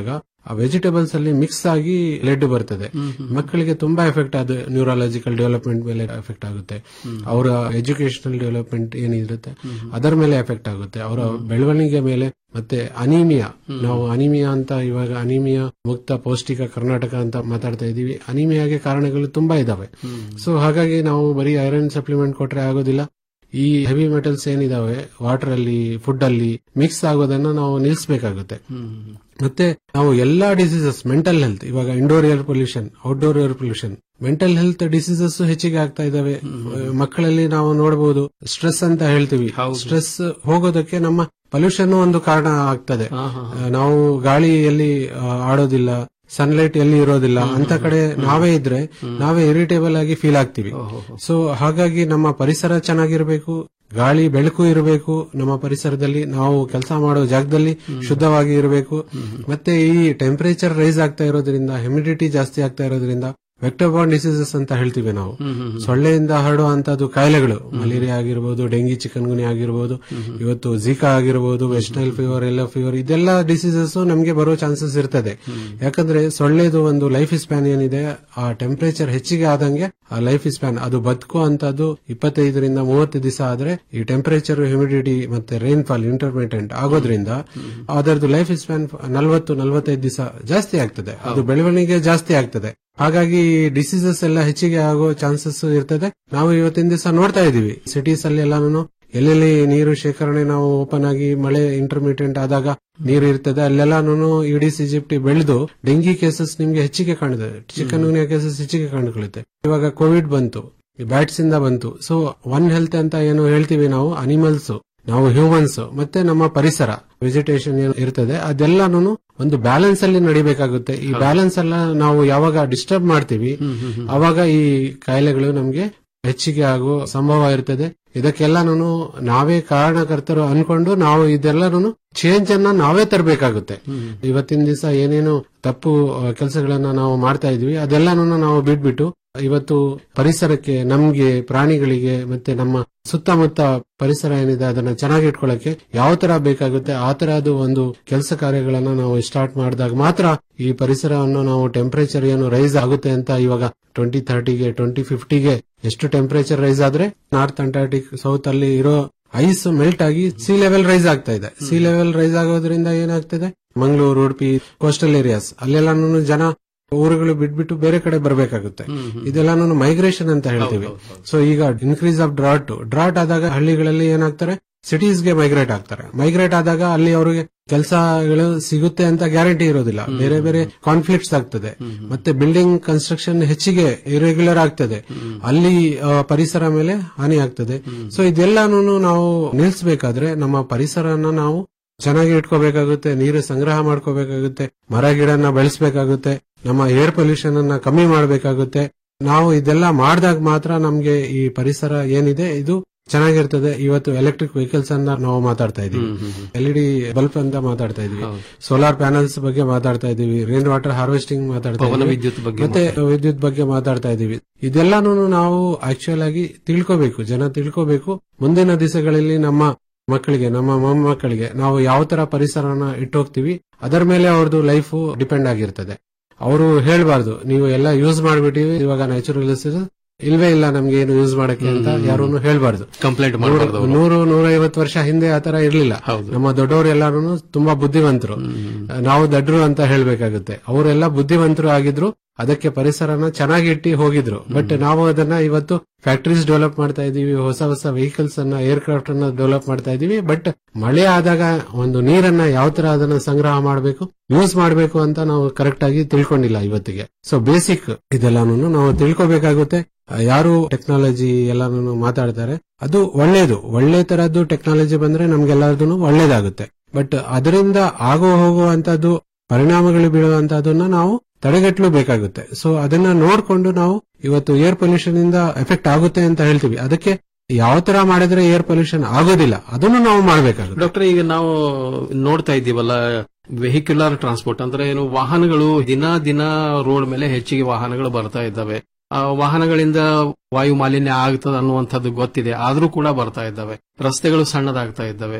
ವೆಜಿಟೇಬಲ್ಸ್ ಅಲ್ಲಿ ಮಿಕ್ಸ್ ಆಗಿ ಲೆಡ್ ಬರ್ತದೆ ಮಕ್ಕಳಿಗೆ ತುಂಬಾ ಎಫೆಕ್ಟ್ ಅದು ನ್ಯೂರಾಲಜಿಕಲ್ ಡೆವಲಪ್ಮೆಂಟ್ ಮೇಲೆ ಎಫೆಕ್ಟ್ ಆಗುತ್ತೆ ಅವರ ಎಜುಕೇಶನಲ್ ಡೆವಲಪ್ಮೆಂಟ್ ಏನಿರುತ್ತೆ ಅದರ ಮೇಲೆ ಎಫೆಕ್ಟ್ ಆಗುತ್ತೆ ಅವರ ಬೆಳವಣಿಗೆ ಮೇಲೆ ಮತ್ತೆ ಅನಿಮಿಯಾ ನಾವು ಅನಿಮಿಯಾ ಅಂತ ಇವಾಗ ಅನಿಮಿಯಾ ಮುಕ್ತ ಪೌಷ್ಟಿಕ ಕರ್ನಾಟಕ ಅಂತ ಮಾತಾಡ್ತಾ ಇದೀವಿ ಅನಿಮಿಯಾಗೆ ಕಾರಣಗಳು ತುಂಬಾ ಇದಾವೆ ಸೊ ಹಾಗಾಗಿ ನಾವು ಬರೀ ಐರನ್ ಸಪ್ಲಿಮೆಂಟ್ ಕೊಟ್ರೆ ಆಗೋದಿಲ್ಲ ಈ ಹೆವಿ ಮೆಟಲ್ಸ್ ಏನಿದಾವೆ ವಾಟರ್ ಅಲ್ಲಿ ಫುಡ್ ಅಲ್ಲಿ ಮಿಕ್ಸ್ ಆಗೋದನ್ನ ನಾವು ನಿಲ್ಲಿಸಬೇಕಾಗುತ್ತೆ ಮತ್ತೆ ನಾವು ಎಲ್ಲಾ ಡಿಸೀಸಸ್ ಮೆಂಟಲ್ ಹೆಲ್ತ್ ಇವಾಗ indoor air pollution outdoor air pollution mental health diseases ಹೆಚ್ಚಿಗೆ ಆಗ್ತಾ ಇದಾವೆ ಮಕ್ಕಳಲ್ಲಿ ನಾವು ನೋಡಬಹುದು ಸ್ಟ್ರೆಸ್ ಅಂತ ಹೇಳ್ತೀವಿ ಸ್ಟ್ರೆಸ್ ಹೋಗೋದಕ್ಕೆ ನಮ್ಮ ಪೊಲ್ಯೂಷನ್ ಒಂದು ಕಾರಣ ಆಗ್ತದೆ ನಾವು ಗಾಳಿಯಲ್ಲಿ ಆ, ಆಡೋದಿಲ್ಲ ಸನ್ಲೈಟ್ ಎಲ್ಲಿ ಇರೋದಿಲ್ಲ ಅಂತ ಕಡೆ ನಾವೇ ಇದ್ರೆ ನಾವೇ ಇರಿಟೇಬಲ್ ಆಗಿ ಫೀಲ್ ಆಗ್ತೀವಿ ಸೊ ಹಾಗಾಗಿ ನಮ್ಮ ಪರಿಸರ ಚೆನ್ನಾಗಿರ್ಬೇಕು ಗಾಳಿ ಬೆಳಕು ಇರಬೇಕು ನಮ್ಮ ಪರಿಸರದಲ್ಲಿ ನಾವು ಕೆಲಸ ಮಾಡೋ ಜಾಗದಲ್ಲಿ ಶುದ್ಧವಾಗಿ ಇರಬೇಕು ಮತ್ತೆ ಈ ಟೆಂಪರೇಚರ್ ರೈಸ್ ಆಗ್ತಾ ಇರೋದ್ರಿಂದ ಹ್ಯುಮಿಡಿಟಿ ಜಾಸ್ತಿ ಆಗ್ತಾ ಇರೋದ್ರಿಂದ ವೆಕ್ಟರ್ಬಾರ್ನ್ ಡಿಸೀಸಸ್ ಅಂತ ಹೇಳ್ತೀವಿ ನಾವು ಸೊಳ್ಳೆಯಿಂದ ಹರಡುವಂತದ್ದು ಕಾಯಿಲೆಗಳು ಮಲೇರಿಯಾ ಆಗಿರ್ಬೋದು ಡೆಂಗಿ ಚಿಕನ್ ಗುನಿ ಆಗಿರ್ಬೋದು ಇವತ್ತು ಝಿಕಾ ಆಗಿರ್ಬೋದು ವೆಸ್ಟೈಲ್ ಫೀವರ್ ಎಲ್ಲೋ ಫೀವರ್ ಇದೆಲ್ಲ ಡಿಸೀಸಸ್ ನಮಗೆ ಬರೋ ಚಾನ್ಸಸ್ ಇರ್ತದೆ ಯಾಕಂದ್ರೆ ಸೊಳ್ಳೆದು ಒಂದು ಲೈಫ್ ಸ್ಪ್ಯಾನ್ ಏನಿದೆ ಆ ಟೆಂಪರೇಚರ್ ಹೆಚ್ಚಿಗೆ ಆದಂಗೆ ಆ ಲೈಫ್ ಸ್ಪ್ಯಾನ್ ಅದು ಬದುಕುವಂತದ್ದು ಇಪ್ಪತ್ತೈದರಿಂದ ಮೂವತ್ತು ದಿವಸ ಆದ್ರೆ ಈ ಟೆಂಪರೇಚರ್ ಹ್ಯುಮಿಡಿಟಿ ಮತ್ತೆ ರೈನ್ಫಾಲ್ ಇಂಟರ್ಮಿಟೆಂಟ್ ಆಗೋದ್ರಿಂದ ಅದರದ್ದು ಲೈಫ್ ಸ್ಪ್ಯಾನ್ ನಲವತ್ತು ನಲವತ್ತೈದು ದಿವಸ ಜಾಸ್ತಿ ಆಗ್ತದೆ ಅದು ಬೆಳವಣಿಗೆ ಜಾಸ್ತಿ ಆಗ್ತದೆ ಹಾಗಾಗಿ ಡಿಸೀಸಸ್ ಎಲ್ಲ ಹೆಚ್ಚಿಗೆ ಆಗೋ ಚಾನ್ಸಸ್ ಇರ್ತದೆ ನಾವು ಇವತ್ತಿನ ದಿವಸ ನೋಡ್ತಾ ಇದೀವಿ ಸಿಟೀಸ್ ಅಲ್ಲಿ ಎಲ್ಲಾನು ಎಲ್ಲೆಲ್ಲಿ ನೀರು ಶೇಖರಣೆ ನಾವು ಓಪನ್ ಆಗಿ ಮಳೆ ಇಂಟರ್ಮಿಟೆಂಟ್ ಆದಾಗ ನೀರು ಇರ್ತದೆ ಅಲ್ಲೆಲ್ಲಾನು ಇಡೀಸ್ ಈಜಿಪ್ಟ್ ಬೆಳೆದು ಡೆಂಗಿ ಕೇಸಸ್ ನಿಮ್ಗೆ ಹೆಚ್ಚಿಗೆ ಕಾಣಿದೆ ಚಿಕನ್ ಗುನಿಯಾ ಕೇಸಸ್ ಹೆಚ್ಚಿಗೆ ಕಾಣಿಕೊಳ್ಳುತ್ತೆ ಇವಾಗ ಕೋವಿಡ್ ಬಂತು ಬ್ಯಾಟ್ಸ್ ಇಂದ ಬಂತು ಸೊ ಒನ್ ಹೆಲ್ತ್ ಅಂತ ಏನು ಹೇಳ್ತೀವಿ ನಾವು ಅನಿಮಲ್ಸ್ ನಾವು ಹ್ಯೂಮನ್ಸ್ ಮತ್ತೆ ನಮ್ಮ ಪರಿಸರ ವೆಜಿಟೇಷನ್ ಏನು ಇರ್ತದೆ ಅದೆಲ್ಲಾನು ಒಂದು ಬ್ಯಾಲೆನ್ಸ್ ಅಲ್ಲಿ ನಡಿಬೇಕಾಗುತ್ತೆ ಈ ಬ್ಯಾಲೆನ್ಸ್ ಎಲ್ಲ ನಾವು ಯಾವಾಗ ಡಿಸ್ಟರ್ಬ್ ಮಾಡ್ತೀವಿ ಅವಾಗ ಈ ಕಾಯಿಲೆಗಳು ನಮ್ಗೆ ಹೆಚ್ಚಿಗೆ ಆಗೋ ಸಂಭವ ಇರ್ತದೆ ಇದಕ್ಕೆಲ್ಲಾನು ನಾವೇ ಕಾರಣಕರ್ತರು ಅನ್ಕೊಂಡು ನಾವು ಇದೆಲ್ಲಾನು ಚೇಂಜ್ ಅನ್ನ ನಾವೇ ತರಬೇಕಾಗುತ್ತೆ ಇವತ್ತಿನ ದಿವಸ ಏನೇನು ತಪ್ಪು ಕೆಲಸಗಳನ್ನ ನಾವು ಮಾಡ್ತಾ ಇದೀವಿ ಅದೆಲ್ಲಾನು ನಾವು ಬಿಟ್ಬಿಟ್ಟು ಇವತ್ತು ಪರಿಸರಕ್ಕೆ ನಮ್ಗೆ ಪ್ರಾಣಿಗಳಿಗೆ ಮತ್ತೆ ನಮ್ಮ ಸುತ್ತಮುತ್ತ ಪರಿಸರ ಏನಿದೆ ಅದನ್ನ ಚೆನ್ನಾಗಿ ಇಟ್ಕೊಳ್ಳಕ್ಕೆ ಯಾವ ತರ ಬೇಕಾಗುತ್ತೆ ಆ ತರದ್ದು ಒಂದು ಕೆಲಸ ಕಾರ್ಯಗಳನ್ನ ನಾವು ಸ್ಟಾರ್ಟ್ ಮಾಡಿದಾಗ ಮಾತ್ರ ಈ ಪರಿಸರವನ್ನು ನಾವು ಟೆಂಪರೇಚರ್ ಏನು ರೈಸ್ ಆಗುತ್ತೆ ಅಂತ ಇವಾಗ ಟ್ವೆಂಟಿ ಥರ್ಟಿಗೆ ಟ್ವೆಂಟಿ ಫಿಫ್ಟಿಗೆ ಎಷ್ಟು ಟೆಂಪರೇಚರ್ ರೈಸ್ ಆದ್ರೆ ನಾರ್ತ್ ಅಂಟಾರ್ಟಿಕ್ ಸೌತ್ ಅಲ್ಲಿ ಇರೋ ಐಸ್ ಮೆಲ್ಟ್ ಆಗಿ ಸಿ ಲೆವೆಲ್ ರೈಸ್ ಆಗ್ತಾ ಇದೆ ಸಿ ಲೆವೆಲ್ ರೈಸ್ ಆಗೋದ್ರಿಂದ ಏನಾಗ್ತದೆ ಮಂಗಳೂರು ಉಡುಪಿ ಕೋಸ್ಟಲ್ ಏರಿಯಾಸ್ ಅಲ್ಲೆಲ್ಲಾನು ಜನ ಊರುಗಳು ಬಿಟ್ಬಿಟ್ಟು ಬೇರೆ ಕಡೆ ಬರಬೇಕಾಗುತ್ತೆ ಇದೆಲ್ಲಾನು ಮೈಗ್ರೇಷನ್ ಅಂತ ಹೇಳ್ತೀವಿ ಸೊ ಈಗ ಇನ್ಕ್ರೀಸ್ ಆಫ್ ಡ್ರಾಟ್ ಡ್ರಾಟ್ ಆದಾಗ ಹಳ್ಳಿಗಳಲ್ಲಿ ಏನಾಗ್ತಾರೆ ಸಿಟೀಸ್ಗೆ ಮೈಗ್ರೇಟ್ ಆಗ್ತಾರೆ ಮೈಗ್ರೇಟ್ ಆದಾಗ ಅಲ್ಲಿ ಅವರಿಗೆ ಕೆಲಸಗಳು ಸಿಗುತ್ತೆ ಅಂತ ಗ್ಯಾರಂಟಿ ಇರೋದಿಲ್ಲ ಬೇರೆ ಬೇರೆ ಕಾನ್ಫ್ಲಿಕ್ಟ್ಸ್ ಆಗ್ತದೆ ಮತ್ತೆ ಬಿಲ್ಡಿಂಗ್ ಕನ್ಸ್ಟ್ರಕ್ಷನ್ ಹೆಚ್ಚಿಗೆ ಇರೆಗ್ಯುಲರ್ ಆಗ್ತದೆ ಅಲ್ಲಿ ಆ, ಪರಿಸರ ಮೇಲೆ ಹಾನಿ ಆಗ್ತದೆ ಸೊ ಇದೆಲ್ಲಾನು ನಾವು ನಿಲ್ಸ್ಬೇಕಾದ್ರೆ ನಮ್ಮ ಪರಿಸರನ ನಾವು ಚೆನ್ನಾಗಿ ಇಟ್ಕೋಬೇಕಾಗುತ್ತೆ ನೀರು ಸಂಗ್ರಹ ಮಾಡ್ಕೋಬೇಕಾಗುತ್ತೆ ಮರ ಗಿಡನ ಬೆಳೆಸಬೇಕಾಗುತ್ತೆ ನಮ್ಮ ಏರ್ ಪೊಲ್ಯೂಷನ್ ಅನ್ನ ಕಮ್ಮಿ ಮಾಡಬೇಕಾಗುತ್ತೆ ನಾವು ಇದೆಲ್ಲ ಮಾಡಿದಾಗ ಮಾತ್ರ ನಮ್ಗೆ ಈ ಪರಿಸರ ಏನಿದೆ ಇದು ಚೆನ್ನಾಗಿರ್ತದೆ ಇವತ್ತು ಎಲೆಕ್ಟ್ರಿಕ್ ವೆಹಿಕಲ್ಸ್ ಅನ್ನ ನಾವು ಮಾತಾಡ್ತಾ ಇದೀವಿ ಎಲ್ ಇ ಡಿ ಬಲ್ಬ್ ಅಂತ ಮಾತಾಡ್ತಾ ಇದೀವಿ ಸೋಲಾರ್ ಪ್ಯಾನಲ್ಸ್ ಬಗ್ಗೆ ಮಾತಾಡ್ತಾ ಇದೀವಿ ರೈನ್ ವಾಟರ್ ಹಾರ್ವೆಸ್ಟಿಂಗ್ ಮಾತಾಡ್ತಾ ಪವನ ಇದೀವಿ. ವಿದ್ಯುತ್ ಬಗ್ಗೆ ಮತ್ತೆ ವಿದ್ಯುತ್ ಬಗ್ಗೆ ಮಾತಾಡ್ತಾ ಇದೀವಿ ಇದೆಲ್ಲಾನು ನಾವು ಆಕ್ಚುಯಲ್ ಆಗಿ ತಿಳ್ಕೋಬೇಕು ಜನ ತಿಳ್ಕೋಬೇಕು ಮುಂದಿನ ದಿವಸಗಳಲ್ಲಿ ನಮ್ಮ ಮಕ್ಕಳಿಗೆ ನಮ್ಮ ಮೊಮ್ಮಕ್ಕಳಿಗೆ ನಾವು ಯಾವ ತರ ಪರಿಸರನ ಇಟ್ಟೋಗ್ತೀವಿ ಅದರ ಮೇಲೆ ಅವ್ರದ್ದು ಲೈಫ್ ಡಿಪೆಂಡ್ ಆಗಿರ್ತದೆ ಅವರು ಹೇಳ್ಬಾರ್ದು ನೀವು ಎಲ್ಲ ಯೂಸ್ ಮಾಡ್ಬಿಟ್ಟಿವಿ ಇವಾಗ ನ್ಯಾಚುರಲ್ ಇಲ್ವೇ ಇಲ್ಲ ನಮ್ಗೆ ಏನು ಯೂಸ್ ಮಾಡಕ್ಕೆ ಅಂತ ಯಾರು ಹೇಳ್ಬಾರ್ದು ಕಂಪ್ಲೇಂಟ್ ಮಾಡಬಾರ್ದು ಅವ್ರು. ನೂರು ನೂರೈವತ್ತು ವರ್ಷ ಹಿಂದೆ ಆತರ ಇರ್ಲಿಲ್ಲ ನಮ್ಮ ದೊಡ್ಡವರು ಎಲ್ಲಾರು ತುಂಬಾ ಬುದ್ಧಿವಂತರು ನಾವು ದಡ್ರು ಅಂತ ಹೇಳ್ಬೇಕಾಗುತ್ತೆ ಅವರೆಲ್ಲ ಬುದ್ಧಿವಂತರು ಆಗಿದ್ರು ಅದಕ್ಕೆ ಪರಿಸರನ ಚೆನ್ನಾಗಿ ಇಟ್ಟಿ ಹೋಗಿದ್ರು ಬಟ್ ನಾವು ಅದನ್ನ ಇವತ್ತು ಫ್ಯಾಕ್ಟರೀಸ್ ಡೆವಲಪ್ ಮಾಡ್ತಾ ಇದೀವಿ ಹೊಸ ಹೊಸ ವೆಹಿಕಲ್ಸ್ ಅನ್ನ ಏರ್ಕ್ರಾಫ್ಟ್ ಅನ್ನ ಡೆವಲಪ್ ಮಾಡ್ತಾ ಇದೀವಿ ಬಟ್ ಮಳೆ ಆದಾಗ ಒಂದು ನೀರನ್ನ ಯಾವ ತರ ಅದನ್ನ ಸಂಗ್ರಹ ಮಾಡಬೇಕು ಯೂಸ್ ಮಾಡಬೇಕು ಅಂತ ನಾವು ಕರೆಕ್ಟ್ ಆಗಿ ತಿಳ್ಕೊಂಡಿಲ್ಲ ಇವತ್ತಿಗೆ ಸೊ ಬೇಸಿಕ್ ಇದೆಲ್ಲಾನು ನಾವು ತಿಳ್ಕೊಬೇಕಾಗುತ್ತೆ ಯಾರು ಟೆಕ್ನಾಲಜಿ ಎಲ್ಲಾನು ಮಾತಾಡ್ತಾರೆ ಅದು ಒಳ್ಳೇದು ಒಳ್ಳೆ ತರದ್ದು ಟೆಕ್ನಾಲಜಿ ಬಂದ್ರೆ ನಮ್ಗೆಲ್ಲರದು ಒಳ್ಳೇದಾಗುತ್ತೆ ಬಟ್ ಅದರಿಂದ ಆಗೋ ಹೋಗುವಂತದ್ದು ಪರಿಣಾಮಗಳು ಬೀಳುವಂತದನ್ನ ನಾವು ತಡೆಗಟ್ಟಲು ಬೇಕಾಗುತ್ತೆ ಸೊ ಅದನ್ನ ನೋಡ್ಕೊಂಡು ನಾವು ಇವತ್ತು ಏರ್ ಪೊಲ್ಯೂಷನ್ ಇಂದ ಎಫೆಕ್ಟ್ ಆಗುತ್ತೆ ಅಂತ ಹೇಳ್ತೀವಿ ಅದಕ್ಕೆ ಯಾವ ತರ ಮಾಡಿದ್ರೆ ಏರ್ ಪೊಲ್ಯೂಷನ್ ಆಗೋದಿಲ್ಲ ಅದನ್ನು ನಾವು ಮಾಡಬೇಕಾಗುತ್ತೆ ಡಾಕ್ಟರ್ ಈಗ ನಾವು ನೋಡ್ತಾ ಇದ್ದೀವಲ್ಲ ವೆಹಿಕ್ಯುಲರ್ ಟ್ರಾನ್ಸ್ಪೋರ್ಟ್ ಅಂದ್ರೆ ಏನು ವಾಹನಗಳು ದಿನ ದಿನ ರೋಡ್ ಮೇಲೆ ಹೆಚ್ಚಿಗೆ ವಾಹನಗಳು ಬರ್ತಾ ಇದ್ದಾವೆ ಆ ವಾಹನಗಳಿಂದ ವಾಯು ಮಾಲಿನ್ಯ ಆಗ್ತದೆ ಅನ್ನುವಂಥದ್ದು ಗೊತ್ತಿದೆ ಆದ್ರೂ ಕೂಡ ಬರ್ತಾ ಇದ್ದಾವೆ ರಸ್ತೆಗಳು ಸಣ್ಣದಾಗ್ತಾ ಇದ್ದಾವೆ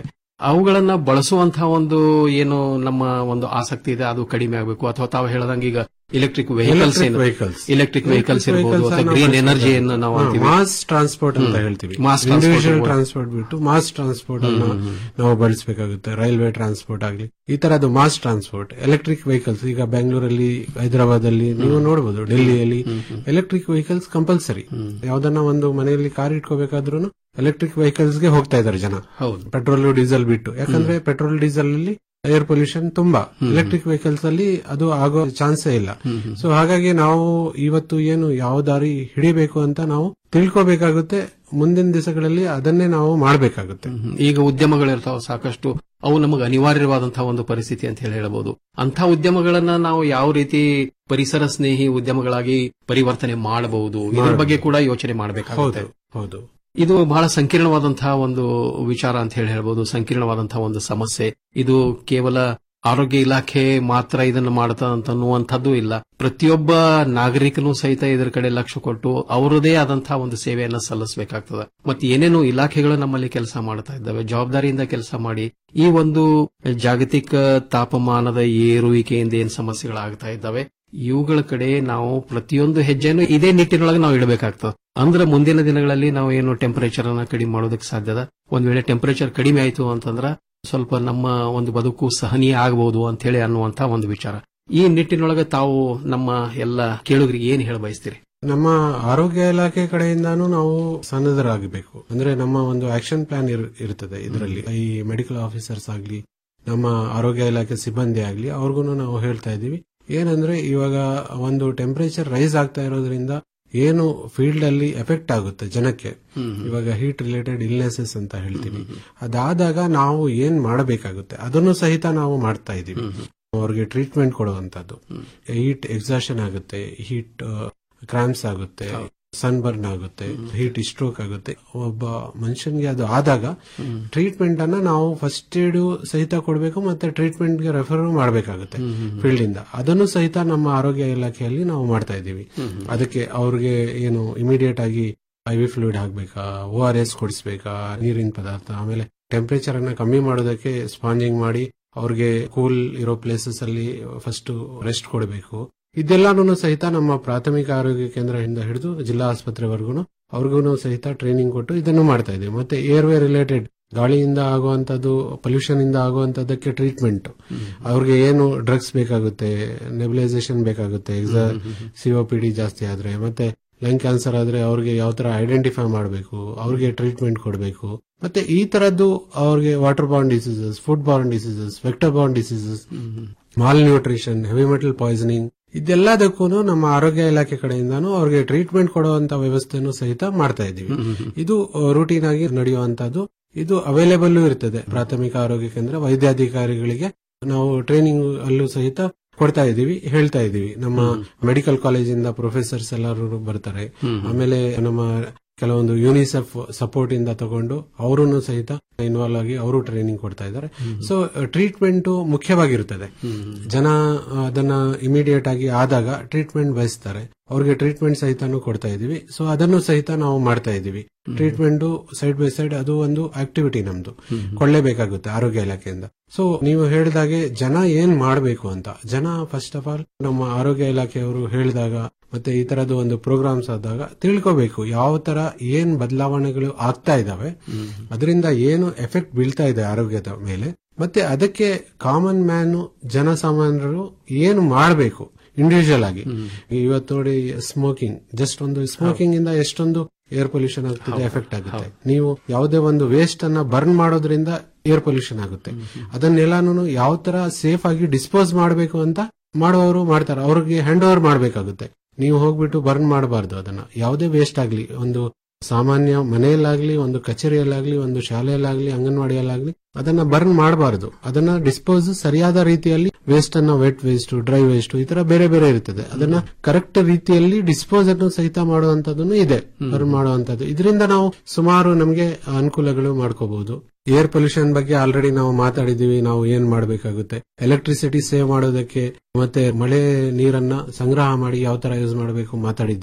ಅವುಗಳನ್ನ ಬಳಸುವಂತಹ ಒಂದು ಏನು ನಮ್ಮ ಒಂದು ಆಸಕ್ತಿ ಇದೆ ಅದು ಕಡಿಮೆ ಆಗಬೇಕು ಅಥವಾ ತಾವು ಹೇಳದಂಗೆ ಈಗ electric vehicles Electric vehicles. Electric vehicles ಇರ್ಬೋದು vehicles ಅಥವಾ ಅನ್ನ ಗ್ರೀನ್ ಬಳಸ್ಬೇಕು. ಎನರ್ಜಿಯನ್ನು ನಾವು ಹಾ, ಅಂತೀವಿ ಮಾಸ್ ಟ್ರಾನ್ಸ್ಪೋರ್ಟ್ ಅಂತ ಹ್ಮ್. ಹೇಳ್ತೀವಿ ಮಾಸ್ ಇಂಡಿವಿಜುವಲ್ ಟ್ರಾನ್ಸ್ಪೋರ್ಟ್ ಟ್ರಾನ್ಸ್ಪೋರ್ಟ್ ಬಿಟ್ಟು ಮಾಸ್ ಟ್ರಾನ್ಸ್ಪೋರ್ಟ್ ಅನ್ನು ಹ್ಮ್, ಹ್ಮ್, ನಾವು ಬಳಸಬೇಕಾಗುತ್ತೆ ರೈಲ್ವೆ ಟ್ರಾನ್ಸ್ಪೋರ್ಟ್ ಆಗಲಿ ಈ ತರದ್ದು ಮಾಸ್ ಟ್ರಾನ್ಸ್ಪೋರ್ಟ್ ಎಲೆಕ್ಟ್ರಿಕ್ ವೆಹಿಕಲ್ಸ್ ಈಗ ಬೆಂಗಳೂರಲ್ಲಿ ಹೈದರಾಬಾದ್ ಅಲ್ಲಿ ನೀವು ನೋಡಬಹುದು ಡೆಲ್ಲಿಯಲ್ಲಿ ಎಲೆಕ್ಟ್ರಿಕ್ ವೆಹಿಕಲ್ಸ್ ಕಂಪಲ್ಸರಿ ಯಾವ್ದನ್ನ ಒಂದು ಮನೆಯಲ್ಲಿ ಕಾರ್ ಇಟ್ಕೋಬೇಕಾದ್ರೂ ಎಲೆಕ್ಟ್ರಿಕ್ ವೆಹಿಕಲ್ಸ್ ಗೆ ಹೋಗ್ತಾ ಇದ್ದಾರೆ ಜನ ಹೌದು ಪೆಟ್ರೋಲ್ ಡೀಸೆಲ್ ಬಿಟ್ಟು ಯಾಕಂದ್ರೆ ಪೆಟ್ರೋಲ್ ಡೀಸೆಲ್ ಅಲ್ಲಿ ಏರ್ ಪೊಲ್ಯೂಷನ್ ತುಂಬಾ ಎಲೆಕ್ಟ್ರಿಕ್ ವೆಹಿಕಲ್ಸ್ ಅಲ್ಲಿ ಅದು ಆಗೋ ಚಾನ್ಸೇ ಇಲ್ಲ ಸೊ ಹಾಗಾಗಿ ನಾವು ಇವತ್ತು ಏನು ಯಾವ ದಾರಿ ಹಿಡಿಬೇಕು ಅಂತ ನಾವು ತಿಳ್ಕೋಬೇಕಾಗುತ್ತೆ ಮುಂದಿನ ದಿವಸಗಳಲ್ಲಿ ಅದನ್ನೇ ನಾವು ಮಾಡಬೇಕಾಗುತ್ತೆ ಈಗ ಉದ್ಯಮಗಳಿರ್ತಾವ ಸಾಕಷ್ಟು ಅವು ನಮಗೆ ಅನಿವಾರ್ಯವಾದಂತಹ ಒಂದು ಪರಿಸ್ಥಿತಿ ಅಂತ ಹೇಳಿ ಹೇಳಬಹುದು ಅಂತ ಉದ್ಯಮಗಳನ್ನ ನಾವು ಯಾವ ರೀತಿ ಪರಿಸರ ಸ್ನೇಹಿ ಉದ್ಯಮಗಳಾಗಿ ಪರಿವರ್ತನೆ ಮಾಡಬಹುದು ಇದ್ರ ಮಾಡ್ಬೋದು. ಬಗ್ಗೆ ಕೂಡ ಯೋಚನೆ ಮಾಡಬೇಕಾಗುತ್ತೆ ಹೌದು ಹೌದು ಇದು ಬಹಳ ಸಂಕೀರ್ಣವಾದಂತಹ ಒಂದು ವಿಚಾರ ಅಂತ ಹೇಳಿ ಹೇಳ್ಬೋದು ಸಂಕೀರ್ಣವಾದಂತಹ ಒಂದು ಸಮಸ್ಯೆ ಇದು ಕೇವಲ ಆರೋಗ್ಯ ಇಲಾಖೆ ಮಾತ್ರ ಇದನ್ನು ಮಾಡ್ತಾ ಅಂತ ಅನ್ನುವಂಥದ್ದು ಇಲ್ಲ ಪ್ರತಿಯೊಬ್ಬ ನಾಗರಿಕನೂ ಸಹಿತ ಇದರ ಕಡೆ ಲಕ್ಷ್ಯ ಕೊಟ್ಟು ಅವರದೇ ಆದಂತಹ ಒಂದು ಸೇವೆಯನ್ನ ಸಲ್ಲಿಸಬೇಕಾಗ್ತದೆ ಮತ್ತೆ ಏನೇನು ಇಲಾಖೆಗಳು ನಮ್ಮಲ್ಲಿ ಕೆಲಸ ಮಾಡ್ತಾ ಇದ್ದಾವೆ ಜವಾಬ್ದಾರಿಯಿಂದ ಕೆಲಸ ಮಾಡಿ ಈ ಒಂದು ಜಾಗತಿಕ ತಾಪಮಾನದ ಏರುವಿಕೆಯಿಂದ ಏನ್ ಸಮಸ್ಯೆಗಳಾಗ್ತಾ ಇದ್ದಾವೆ ಇವುಗಳ ಕಡೆ ನಾವು ಪ್ರತಿಯೊಂದು ಹೆಜ್ಜೆನೂ ಇದೇ ನಿಟ್ಟಿನೊಳಗೆ ನಾವು ಇಡಬೇಕಾಗ್ತದೆ ಅಂದ್ರೆ ಮುಂದಿನ ದಿನಗಳಲ್ಲಿ ನಾವು ಏನು ಟೆಂಪರೇಚರ್ ಅನ್ನ ಕಡಿಮೆ ಮಾಡೋದಕ್ಕೆ ಸಾಧ್ಯದ ಒಂದ್ ವೇಳೆ ಟೆಂಪರೇಚರ್ ಕಡಿಮೆ ಆಯ್ತು ಅಂತಂದ್ರ ಸ್ವಲ್ಪ ನಮ್ಮ ಒಂದು ಬದುಕು ಸಹನೀಯ ಆಗಬಹುದು ಅಂತ ಹೇಳಿ ಅನ್ನುವಂತ ಒಂದು ವಿಚಾರ ಈ ನಿಟ್ಟಿನೊಳಗೆ ತಾವು ನಮ್ಮ ಎಲ್ಲ ಕೇಳುಗರಿಗೆ ಏನ್ ಹೇಳ ಬಯಸ್ತೀರಿ ನಮ್ಮ ಆರೋಗ್ಯ ಇಲಾಖೆ ಕಡೆಯಿಂದಾನು ನಾವು ಸನ್ನದ್ಧರಾಗಬೇಕು ಅಂದ್ರೆ ನಮ್ಮ ಒಂದು ಆಕ್ಷನ್ ಪ್ಲಾನ್ ಇರ್ತದೆ ಇದರಲ್ಲಿ ಈ ಮೆಡಿಕಲ್ ಆಫೀಸರ್ಸ್ ಆಗ್ಲಿ ನಮ್ಮ ಆರೋಗ್ಯ ಇಲಾಖೆ ಸಿಬ್ಬಂದಿ ಆಗ್ಲಿ ಅವ್ರಿಗೂ ನಾವು ಹೇಳ್ತಾ ಇದೀವಿ ಏನಂದ್ರೆ ಇವಾಗ ಒಂದು ಟೆಂಪರೇಚರ್ ರೈಸ್ ಆಗ್ತಾ ಇರೋದ್ರಿಂದ ಏನು ಫೀಲ್ಡ್ ಅಲ್ಲಿ ಎಫೆಕ್ಟ್ ಆಗುತ್ತೆ ಜನಕ್ಕೆ ಇವಾಗ ಹೀಟ್ ರಿಲೇಟೆಡ್ ಇಲ್ನೆಸಸ್ ಅಂತ ಹೇಳ್ತೀವಿ ಅದಾದಾಗ ನಾವು ಏನ್ ಮಾಡಬೇಕಾಗುತ್ತೆ ಅದನ್ನು ಸಹಿತ ನಾವು ಮಾಡ್ತಾ ಇದೀವಿ ಅವ್ರಿಗೆ ಟ್ರೀಟ್ಮೆಂಟ್ ಕೊಡುವಂತದ್ದು ಹೀಟ್ ಎಕ್ಸಾಷನ್ ಆಗುತ್ತೆ ಹೀಟ್ ಕ್ರಾಂಪ್ಸ್ ಆಗುತ್ತೆ ಸನ್ ಬರ್ನ್ ಆಗುತ್ತೆ ಹೀಟ್ ಸ್ಟ್ರೋಕ್ ಆಗುತ್ತೆ ಒಬ್ಬ ಮನುಷ್ಯನ್ಗೆ ಅದು ಆದಾಗ ಟ್ರೀಟ್ಮೆಂಟ್ ಅನ್ನ ನಾವು ಫಸ್ಟ್ ಏಡ್ ಸಹಿತ ಕೊಡಬೇಕು ಮತ್ತೆ ಟ್ರೀಟ್ಮೆಂಟ್ ಗೆ ರೆಫರ್ ಮಾಡಬೇಕಾಗುತ್ತೆ ಫೀಲ್ಡ್ ಇಂದ ಅದನ್ನು ಸಹಿತ ನಮ್ಮ ಆರೋಗ್ಯ ಇಲಾಖೆಯಲ್ಲಿ ನಾವು ಮಾಡ್ತಾ ಇದ್ದೀವಿ ಅದಕ್ಕೆ ಅವ್ರಿಗೆ ಏನು ಇಮಿಡಿಯೇಟ್ ಆಗಿ ಐ ವಿ ಫ್ಲೂಯಿಡ್ ಹಾಕ್ಬೇಕಾ ಓ ಆರ್ ಎಸ್ ಕೊಡಿಸ್ಬೇಕಾ ನೀರಿನ ಪದಾರ್ಥ ಆಮೇಲೆ ಟೆಂಪರೇಚರ್ ಅನ್ನ ಕಮ್ಮಿ ಮಾಡೋದಕ್ಕೆ ಸ್ಪಾಂಜಿಂಗ್ ಮಾಡಿ ಅವ್ರಿಗೆ ಕೂಲ್ ಇರೋ ಪ್ಲೇಸಸ್ ಅಲ್ಲಿ ಫಸ್ಟ್ ರೆಸ್ಟ್ ಕೊಡಬೇಕು ಇದೆಲ್ಲಾನು ಸಹಿತ ನಮ್ಮ ಪ್ರಾಥಮಿಕ ಆರೋಗ್ಯ ಕೇಂದ್ರದಿಂದ ಹಿಡಿದು ಜಿಲ್ಲಾ ಆಸ್ಪತ್ರೆವರೆಗೂ ಅವ್ರಿಗೂ ಸಹಿತ ಟ್ರೈನಿಂಗ್ ಕೊಟ್ಟು ಇದನ್ನು ಮಾಡ್ತಾ ಇದ್ದೀವಿ ಮತ್ತೆ ಏರ್ವೇ ರಿಲೇಟೆಡ್ ಗಾಳಿಯಿಂದ ಆಗುವಂತದ್ದು ಪೊಲ್ಯೂಷನ್ ಇಂದ ಆಗುವಂತದ್ದಕ್ಕೆ ಟ್ರೀಟ್ಮೆಂಟ್ ಅವ್ರಿಗೆ ಏನು ಡ್ರಗ್ಸ್ ಬೇಕಾಗುತ್ತೆ ನೆಬಲೈಸೇಷನ್ ಬೇಕಾಗುತ್ತೆ ಸಿಒಪಿಡಿ ಜಾಸ್ತಿ ಆದ್ರೆ ಮತ್ತೆ ಲಂಗ್ ಕ್ಯಾನ್ಸರ್ ಆದ್ರೆ ಅವ್ರಿಗೆ ಯಾವ ತರ ಐಡೆಂಟಿಫೈ ಮಾಡಬೇಕು ಅವ್ರಿಗೆ ಟ್ರೀಟ್ಮೆಂಟ್ ಕೊಡಬೇಕು ಮತ್ತೆ ಈ ತರದ್ದು ಅವ್ರಿಗೆ water borne diseases food borne diseases vector borne diseases malnutrition heavy metal poisoning ಇದೆಲ್ಲದಕ್ಕೂ ನಮ್ಮ ಆರೋಗ್ಯ ಇಲಾಖೆ ಕಡೆಯಿಂದಾನು ಅವ್ರಿಗೆ ಟ್ರೀಟ್ಮೆಂಟ್ ಕೊಡುವಂತ ವ್ಯವಸ್ಥೆಯನ್ನು ಸಹಿತ ಮಾಡ್ತಾ ಇದೀವಿ ಇದು ರೂಟೀನ್ ಆಗಿ ನಡೆಯುವಂತದ್ದು ಇದು ಅವೈಲೇಬಲ್ ಇರ್ತದೆ ಪ್ರಾಥಮಿಕ ಆರೋಗ್ಯ ಕೇಂದ್ರ ವೈದ್ಯಾಧಿಕಾರಿಗಳಿಗೆ ನಾವು ಟ್ರೈನಿಂಗ್ ಅಲ್ಲೂ ಸಹಿತ ಕೊಡ್ತಾ ಇದೀವಿ ಹೇಳ್ತಾ ಇದೀವಿ ನಮ್ಮ ಮೆಡಿಕಲ್ ಕಾಲೇಜಿಂದ ಪ್ರೊಫೆಸರ್ಸ್ ಎಲ್ಲರೂ ಬರ್ತಾರೆ ಆಮೇಲೆ ನಮ್ಮ ಕೆಲವೊಂದು ಯುನಿಸೆಫ್ ಸಪೋರ್ಟ್ ಇಂದ ತಗೊಂಡು ಅವರನ್ನು ಸಹಿತ ಇನ್ವಾಲ್ವ್ ಆಗಿ ಅವರು ಟ್ರೈನಿಂಗ್ ಕೊಡ್ತಾ ಇದ್ದಾರೆ ಸೊ ಟ್ರೀಟ್ಮೆಂಟ್ ಮುಖ್ಯವಾಗಿರುತ್ತದೆ ಜನ ಅದನ್ನ ಇಮಿಡಿಯೇಟ್ ಆಗಿ ಆದಾಗ ಟ್ರೀಟ್ಮೆಂಟ್ ಬಯಸ್ತಾರೆ ಅವ್ರಿಗೆ ಟ್ರೀಟ್ಮೆಂಟ್ ಸಹಿತನೂ ಕೊಡ್ತಾ ಇದೀವಿ ಸೊ ಅದನ್ನು ಸಹಿತ ನಾವು ಮಾಡ್ತಾ ಇದೀವಿ ಟ್ರೀಟ್ಮೆಂಟ್ ಸೈಡ್ ಬೈ ಸೈಡ್ ಅದು ಒಂದು ಆಕ್ಟಿವಿಟಿ ನಮ್ದು ಕೊಳ್ಳೇಬೇಕಾಗುತ್ತೆ ಆರೋಗ್ಯ ಇಲಾಖೆಯಿಂದ ಸೊ ನೀವು ಹೇಳಿದಾಗೆ ಜನ ಏನ್ ಮಾಡಬೇಕು ಅಂತ ಜನ ಫಸ್ಟ್ ಆಫ್ ಆಲ್ ನಮ್ಮ ಆರೋಗ್ಯ ಇಲಾಖೆಯವರು ಹೇಳಿದಾಗ ಮತ್ತೆ ಈ ತರದ್ದು ಒಂದು ಪ್ರೋಗ್ರಾಮ್ಸ್ ಆದಾಗ ತಿಳ್ಕೋಬೇಕು ಯಾವ ತರ ಏನ್ ಬದಲಾವಣೆಗಳು ಆಗ್ತಾ ಇದಾವೆ ಅದರಿಂದ ಏನು ಎಫೆಕ್ಟ್ ಬೀಳ್ತಾ ಇದೆ ಆರೋಗ್ಯದ ಮೇಲೆ ಮತ್ತೆ ಅದಕ್ಕೆ ಕಾಮನ್ ಮ್ಯಾನ್ ಜನಸಾಮಾನ್ಯರು ಏನು ಮಾಡಬೇಕು ಇಂಡಿವಿಜುವಲ್ ಆಗಿ ಇವತ್ತು ನೋಡಿ ಸ್ಮೋಕಿಂಗ್ ಜಸ್ಟ್ ಒಂದು ಸ್ಮೋಕಿಂಗ್ ಇಂದ ಎಷ್ಟೊಂದು ಏರ್ ಪೊಲ್ಯೂಷನ್ ಆಗ್ತದೆ ಎಫೆಕ್ಟ್ ಆಗುತ್ತೆ ನೀವು ಯಾವುದೇ ಒಂದು ವೇಸ್ಟ್ ಅನ್ನ ಬರ್ನ್ ಮಾಡೋದ್ರಿಂದ ಏರ್ ಪೊಲ್ಯೂಷನ್ ಆಗುತ್ತೆ ಅದನ್ನೆಲ್ಲಾನು ಯಾವ ತರ ಸೇಫ್ ಆಗಿ ಡಿಸ್ಪೋಸ್ ಮಾಡಬೇಕು ಅಂತ ಮಾಡುವವರು ಮಾಡ್ತಾರೆ ಅವ್ರಿಗೆ ಹ್ಯಾಂಡ್ ಓವರ್ ಮಾಡಬೇಕಾಗುತ್ತೆ ನೀವು ಹೋಗ್ಬಿಟ್ಟು ಬರ್ನ್ ಮಾಡಬಾರ್ದು ಅದನ್ನ ಯಾವುದೇ ವೇಸ್ಟ್ ಆಗ್ಲಿ ಒಂದು ಸಾಮಾನ್ಯ ಮನೆಯಲ್ಲಾಗ್ಲಿ ಒಂದು ಕಚೇರಿಯಲ್ಲಾಗ್ಲಿ ಒಂದು ಶಾಲೆಯಲ್ಲಾಗ್ಲಿ ಅಂಗನವಾಡಿಯಲ್ಲಾಗ್ಲಿ ಅದನ್ನ ಬರ್ನ್ ಮಾಡಬಾರದು ಅದನ್ನ ಡಿಸ್ಪೋಸ್ ಸರಿಯಾದ ರೀತಿಯಲ್ಲಿ ವೇಸ್ಟ್ ಅನ್ನ ವೆಟ್ ವೇಸ್ಟ್ ಡ್ರೈ ವೇಸ್ಟ್ ಈ ತರ ಬೇರೆ ಬೇರೆ ಇರ್ತದೆ ಅದನ್ನ ಕರೆಕ್ಟ್ ರೀತಿಯಲ್ಲಿ ಡಿಸ್ಪೋಸ್ ಅನ್ನು ಸಹಿತ ಮಾಡುವಂತದ್ದು ಇದೆ ಬರ್ನ್ ಮಾಡುವಂತದ್ದು ಇದರಿಂದ ನಾವು ಸುಮಾರು ನಮಗೆ ಅನುಕೂಲಗಳು ಮಾಡ್ಕೋಬಹುದು ಏರ್ ಪೊಲ್ಯೂಷನ್ ಬಗ್ಗೆ ಆಲ್ರೆಡಿ ನಾವು ಮಾತಾಡಿದೀವಿ ನಾವು ಏನ್ ಮಾಡಬೇಕಾಗುತ್ತೆ ಎಲೆಕ್ಟ್ರಿಸಿಟಿ ಸೇವ್ ಮಾಡೋದಕ್ಕೆ ಮತ್ತೆ ಮಳೆ ನೀರನ್ನ ಸಂಗ್ರಹ ಮಾಡಿ ಯಾವ ತರ ಯೂಸ್ ಮಾಡಬೇಕು ಮಾತಾಡಿದ್ದೀವಿ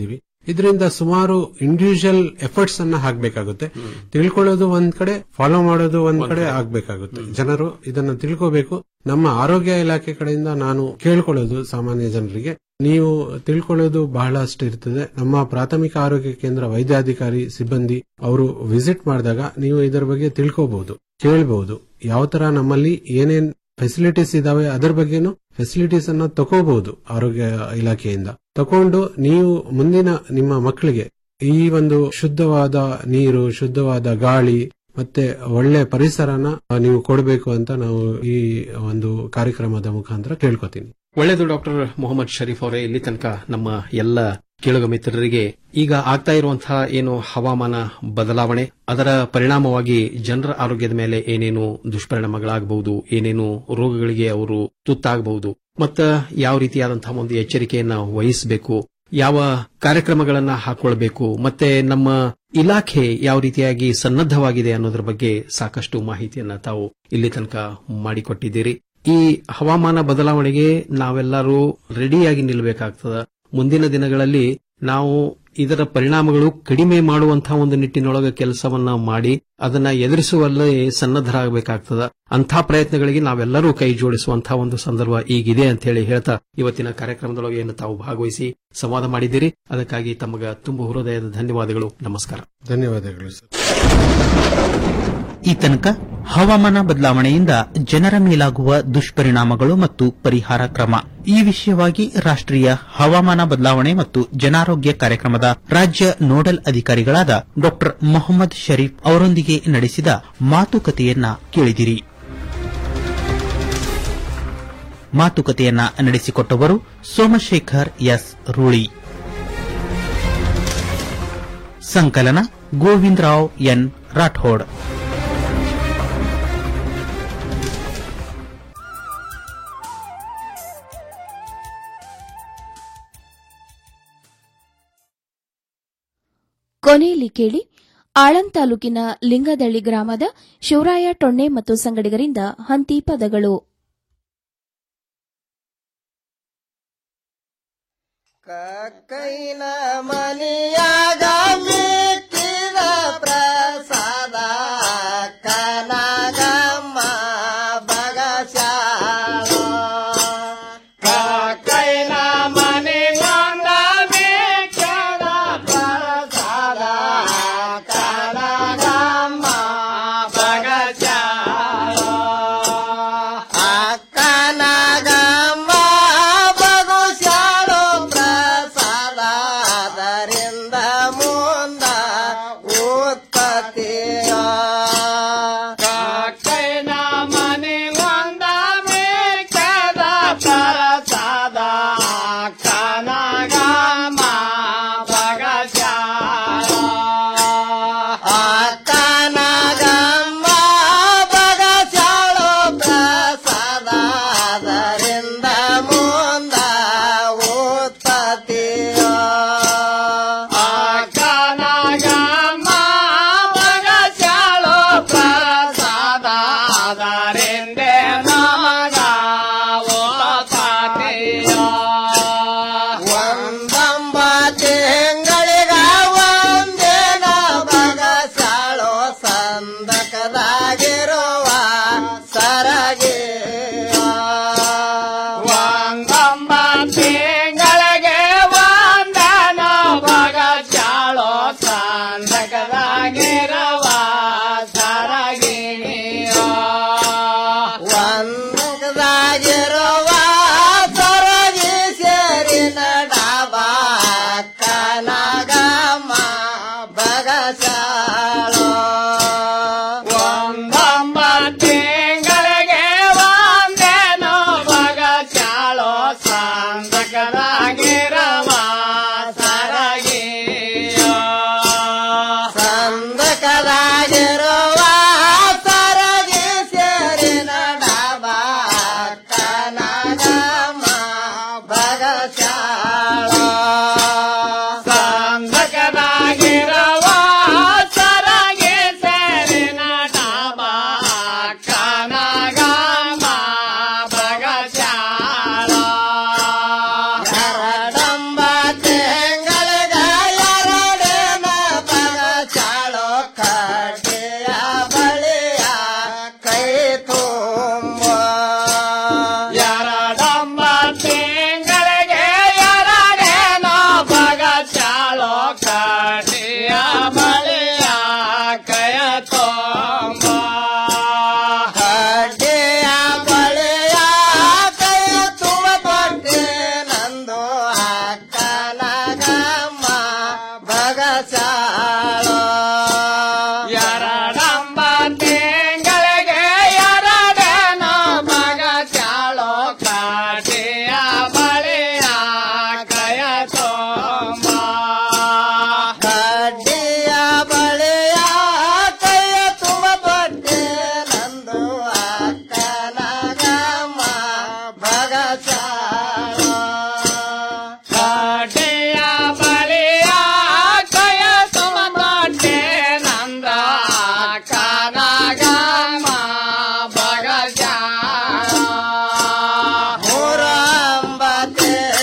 ಇದರಿಂದ ಸುಮಾರು ಇಂಡಿವಿಜುವಲ್ ಎಫರ್ಟ್ಸ್ ಅನ್ನ ಹಾಕ್ಬೇಕಾಗುತ್ತೆ ತಿಳ್ಕೊಳ್ಳೋದು ಒಂದ್ ಕಡೆ ಫಾಲೋ ಮಾಡೋದು ಒಂದ್ ಕಡೆ ಆಗ್ಬೇಕಾಗುತ್ತೆ ಜನರು ಇದನ್ನ ತಿಳ್ಕೋಬೇಕು ನಮ್ಮ ಆರೋಗ್ಯ ಇಲಾಖೆ ಕಡೆಯಿಂದ ನಾನು ಕೇಳ್ಕೊಳ್ಳೋದು ಸಾಮಾನ್ಯ ಜನರಿಗೆ ನೀವು ತಿಳ್ಕೊಳ್ಳೋದು ಬಹಳಷ್ಟು ಇರ್ತದೆ ನಮ್ಮ ಪ್ರಾಥಮಿಕ ಆರೋಗ್ಯ ಕೇಂದ್ರ ವೈದ್ಯಾಧಿಕಾರಿ ಸಿಬ್ಬಂದಿ ಅವರು ವಿಸಿಟ್ ಮಾಡಿದಾಗ ನೀವು ಇದರ ಬಗ್ಗೆ ತಿಳ್ಕೋಬಹುದು ಕೇಳಬಹುದು ಯಾವ ತರ ನಮ್ಮಲ್ಲಿ ಏನೇನ್ ಫೆಸಿಲಿಟೀಸ್ ಇದಾವೆ ಅದರ ಬಗ್ಗೆನೂ ಫೆಸಿಲಿಟೀಸ್ ಅನ್ನ ತಗೋಬಹುದು ಆರೋಗ್ಯ ಇಲಾಖೆಯಿಂದ ತಕೊಂಡು ನೀವು ಮುಂದಿನ ನಿಮ್ಮ ಮಕ್ಕಳಿಗೆ ಈ ಒಂದು ಶುದ್ಧವಾದ ನೀರು ಶುದ್ಧವಾದ ಗಾಳಿ ಮತ್ತೆ ಒಳ್ಳೆ ಪರಿಸರನ ನೀವು ಕೊಡಬೇಕು ಅಂತ ನಾವು ಈ ಒಂದು ಕಾರ್ಯಕ್ರಮದ ಮುಖಾಂತರ ಕೇಳ್ಕೊತೀನಿ ಒಳ್ಳೆಯದು ಡಾಕ್ಟರ್ ಮೊಹಮ್ಮದ್ ಶರೀಫ್ ಅವರೇ ಇಲ್ಲಿ ತನಕ ನಮ್ಮ ಎಲ್ಲ ಕೇಳುಗ ಮಿತ್ರರಿಗೆ ಈಗ ಆಗ್ತಾ ಇರುವಂತಹ ಏನು ಹವಾಮಾನ ಬದಲಾವಣೆ ಅದರ ಪರಿಣಾಮವಾಗಿ ಜನರ ಆರೋಗ್ಯದ ಮೇಲೆ ಏನೇನು ದುಷ್ಪರಿಣಾಮಗಳಾಗಬಹುದು ಏನೇನು ರೋಗಗಳಿಗೆ ಅವರು ತುತ್ತಾಗಬಹುದು ಮತ್ತ ಯಾವ ರೀತಿಯಾದಂತಹ ಒಂದು ಎಚ್ಚರಿಕೆಯನ್ನ ವಹಿಸಬೇಕು ಯಾವ ಕಾರ್ಯಕ್ರಮಗಳನ್ನ ಹಾಕೊಳ್ಬೇಕು ಮತ್ತೆ ನಮ್ಮ ಇಲಾಖೆ ಯಾವ ರೀತಿಯಾಗಿ ಸನ್ನದ್ಧವಾಗಿದೆ ಅನ್ನೋದ್ರ ಬಗ್ಗೆ ಸಾಕಷ್ಟು ಮಾಹಿತಿಯನ್ನ ತಾವು ಇಲ್ಲಿ ತನಕ ಮಾಡಿಕೊಟ್ಟಿದ್ದೀರಿ ಈ ಹವಾಮಾನ ಬದಲಾವಣೆಗೆ ನಾವೆಲ್ಲರೂ ರೆಡಿಯಾಗಿ ನಿಲ್ಲಬೇಕಾಗ್ತದ ಮುಂದಿನ ದಿನಗಳಲ್ಲಿ ನಾವು ಇದರ ಪರಿಣಾಮಗಳು ಕಡಿಮೆ ಮಾಡುವಂತಹ ಒಂದು ನಿಟ್ಟಿನೊಳಗೆ ಕೆಲಸವನ್ನ ಮಾಡಿ ಅದನ್ನ ಎದುರಿಸುವಲ್ಲಿ ಸನ್ನದ್ಧರಾಗಬೇಕಾಗ್ತದ ಅಂಥ ಪ್ರಯತ್ನಗಳಿಗೆ ನಾವೆಲ್ಲರೂ ಕೈ ಜೋಡಿಸುವಂತಹ ಒಂದು ಸಂದರ್ಭ ಈಗಿದೆ ಅಂತ ಹೇಳಿ ಹೇಳ್ತಾ ಇವತ್ತಿನ ಕಾರ್ಯಕ್ರಮದೊಳಗೆ ಏನು ತಾವು ಭಾಗವಹಿಸಿ ಸಂವಾದ ಮಾಡಿದ್ದೀರಿ ಅದಕ್ಕಾಗಿ ತಮಗ ತುಂಬ ಹೃದಯದ ಧನ್ಯವಾದಗಳು ನಮಸ್ಕಾರ ಧನ್ಯವಾದಗಳು ಸರ್ ಈ ತನಕ ಹವಾಮಾನ ಬದಲಾವಣೆಯಿಂದ ಜನರ ಮೇಲಾಗುವ ದುಷ್ಪರಿಣಾಮಗಳು ಮತ್ತು ಪರಿಹಾರ ಕ್ರಮ ಈ ವಿಷಯವಾಗಿ ರಾಷ್ಟ್ರೀಯ ಹವಾಮಾನ ಬದಲಾವಣೆ ಮತ್ತು ಜನಾರೋಗ್ಯ ಕಾರ್ಯಕ್ರಮದ ರಾಜ್ಯ ನೋಡಲ್ ಅಧಿಕಾರಿಗಳಾದ ಡಾ ಮೊಹಮ್ಮದ್ ಶರೀಫ್ ಅವರೊಂದಿಗೆ ನಡೆಸಿದ ಮಾತುಕತೆಯನ್ನ ಕೇಳಿದಿರಿ ಮಾತುಕತೆಯನ್ನ ನಡೆಸಿಕೊಟ್ಟವರು ಸೋಮಶೇಖರ್ ಎಸ್ ರೂಳಿ ಸಂಕಲನ ಗೋವಿಂದರಾವ್ ಎನ್ ರಾಠೋಡ್ ಕೊನೆಯಲ್ಲಿ ಕೇಳಿ ಆಳಂದ್ ತಾಲೂಕಿನ ಲಿಂಗದಳ್ಳಿ ಗ್ರಾಮದ ಶಿವರಾಯ ಟೊಣ್ಣೆ ಮತ್ತು ಸಂಗಡಿಗರಿಂದ ಹಂತಿ ಪದಗಳು ಕೈನ ಮನಿಯಾಗ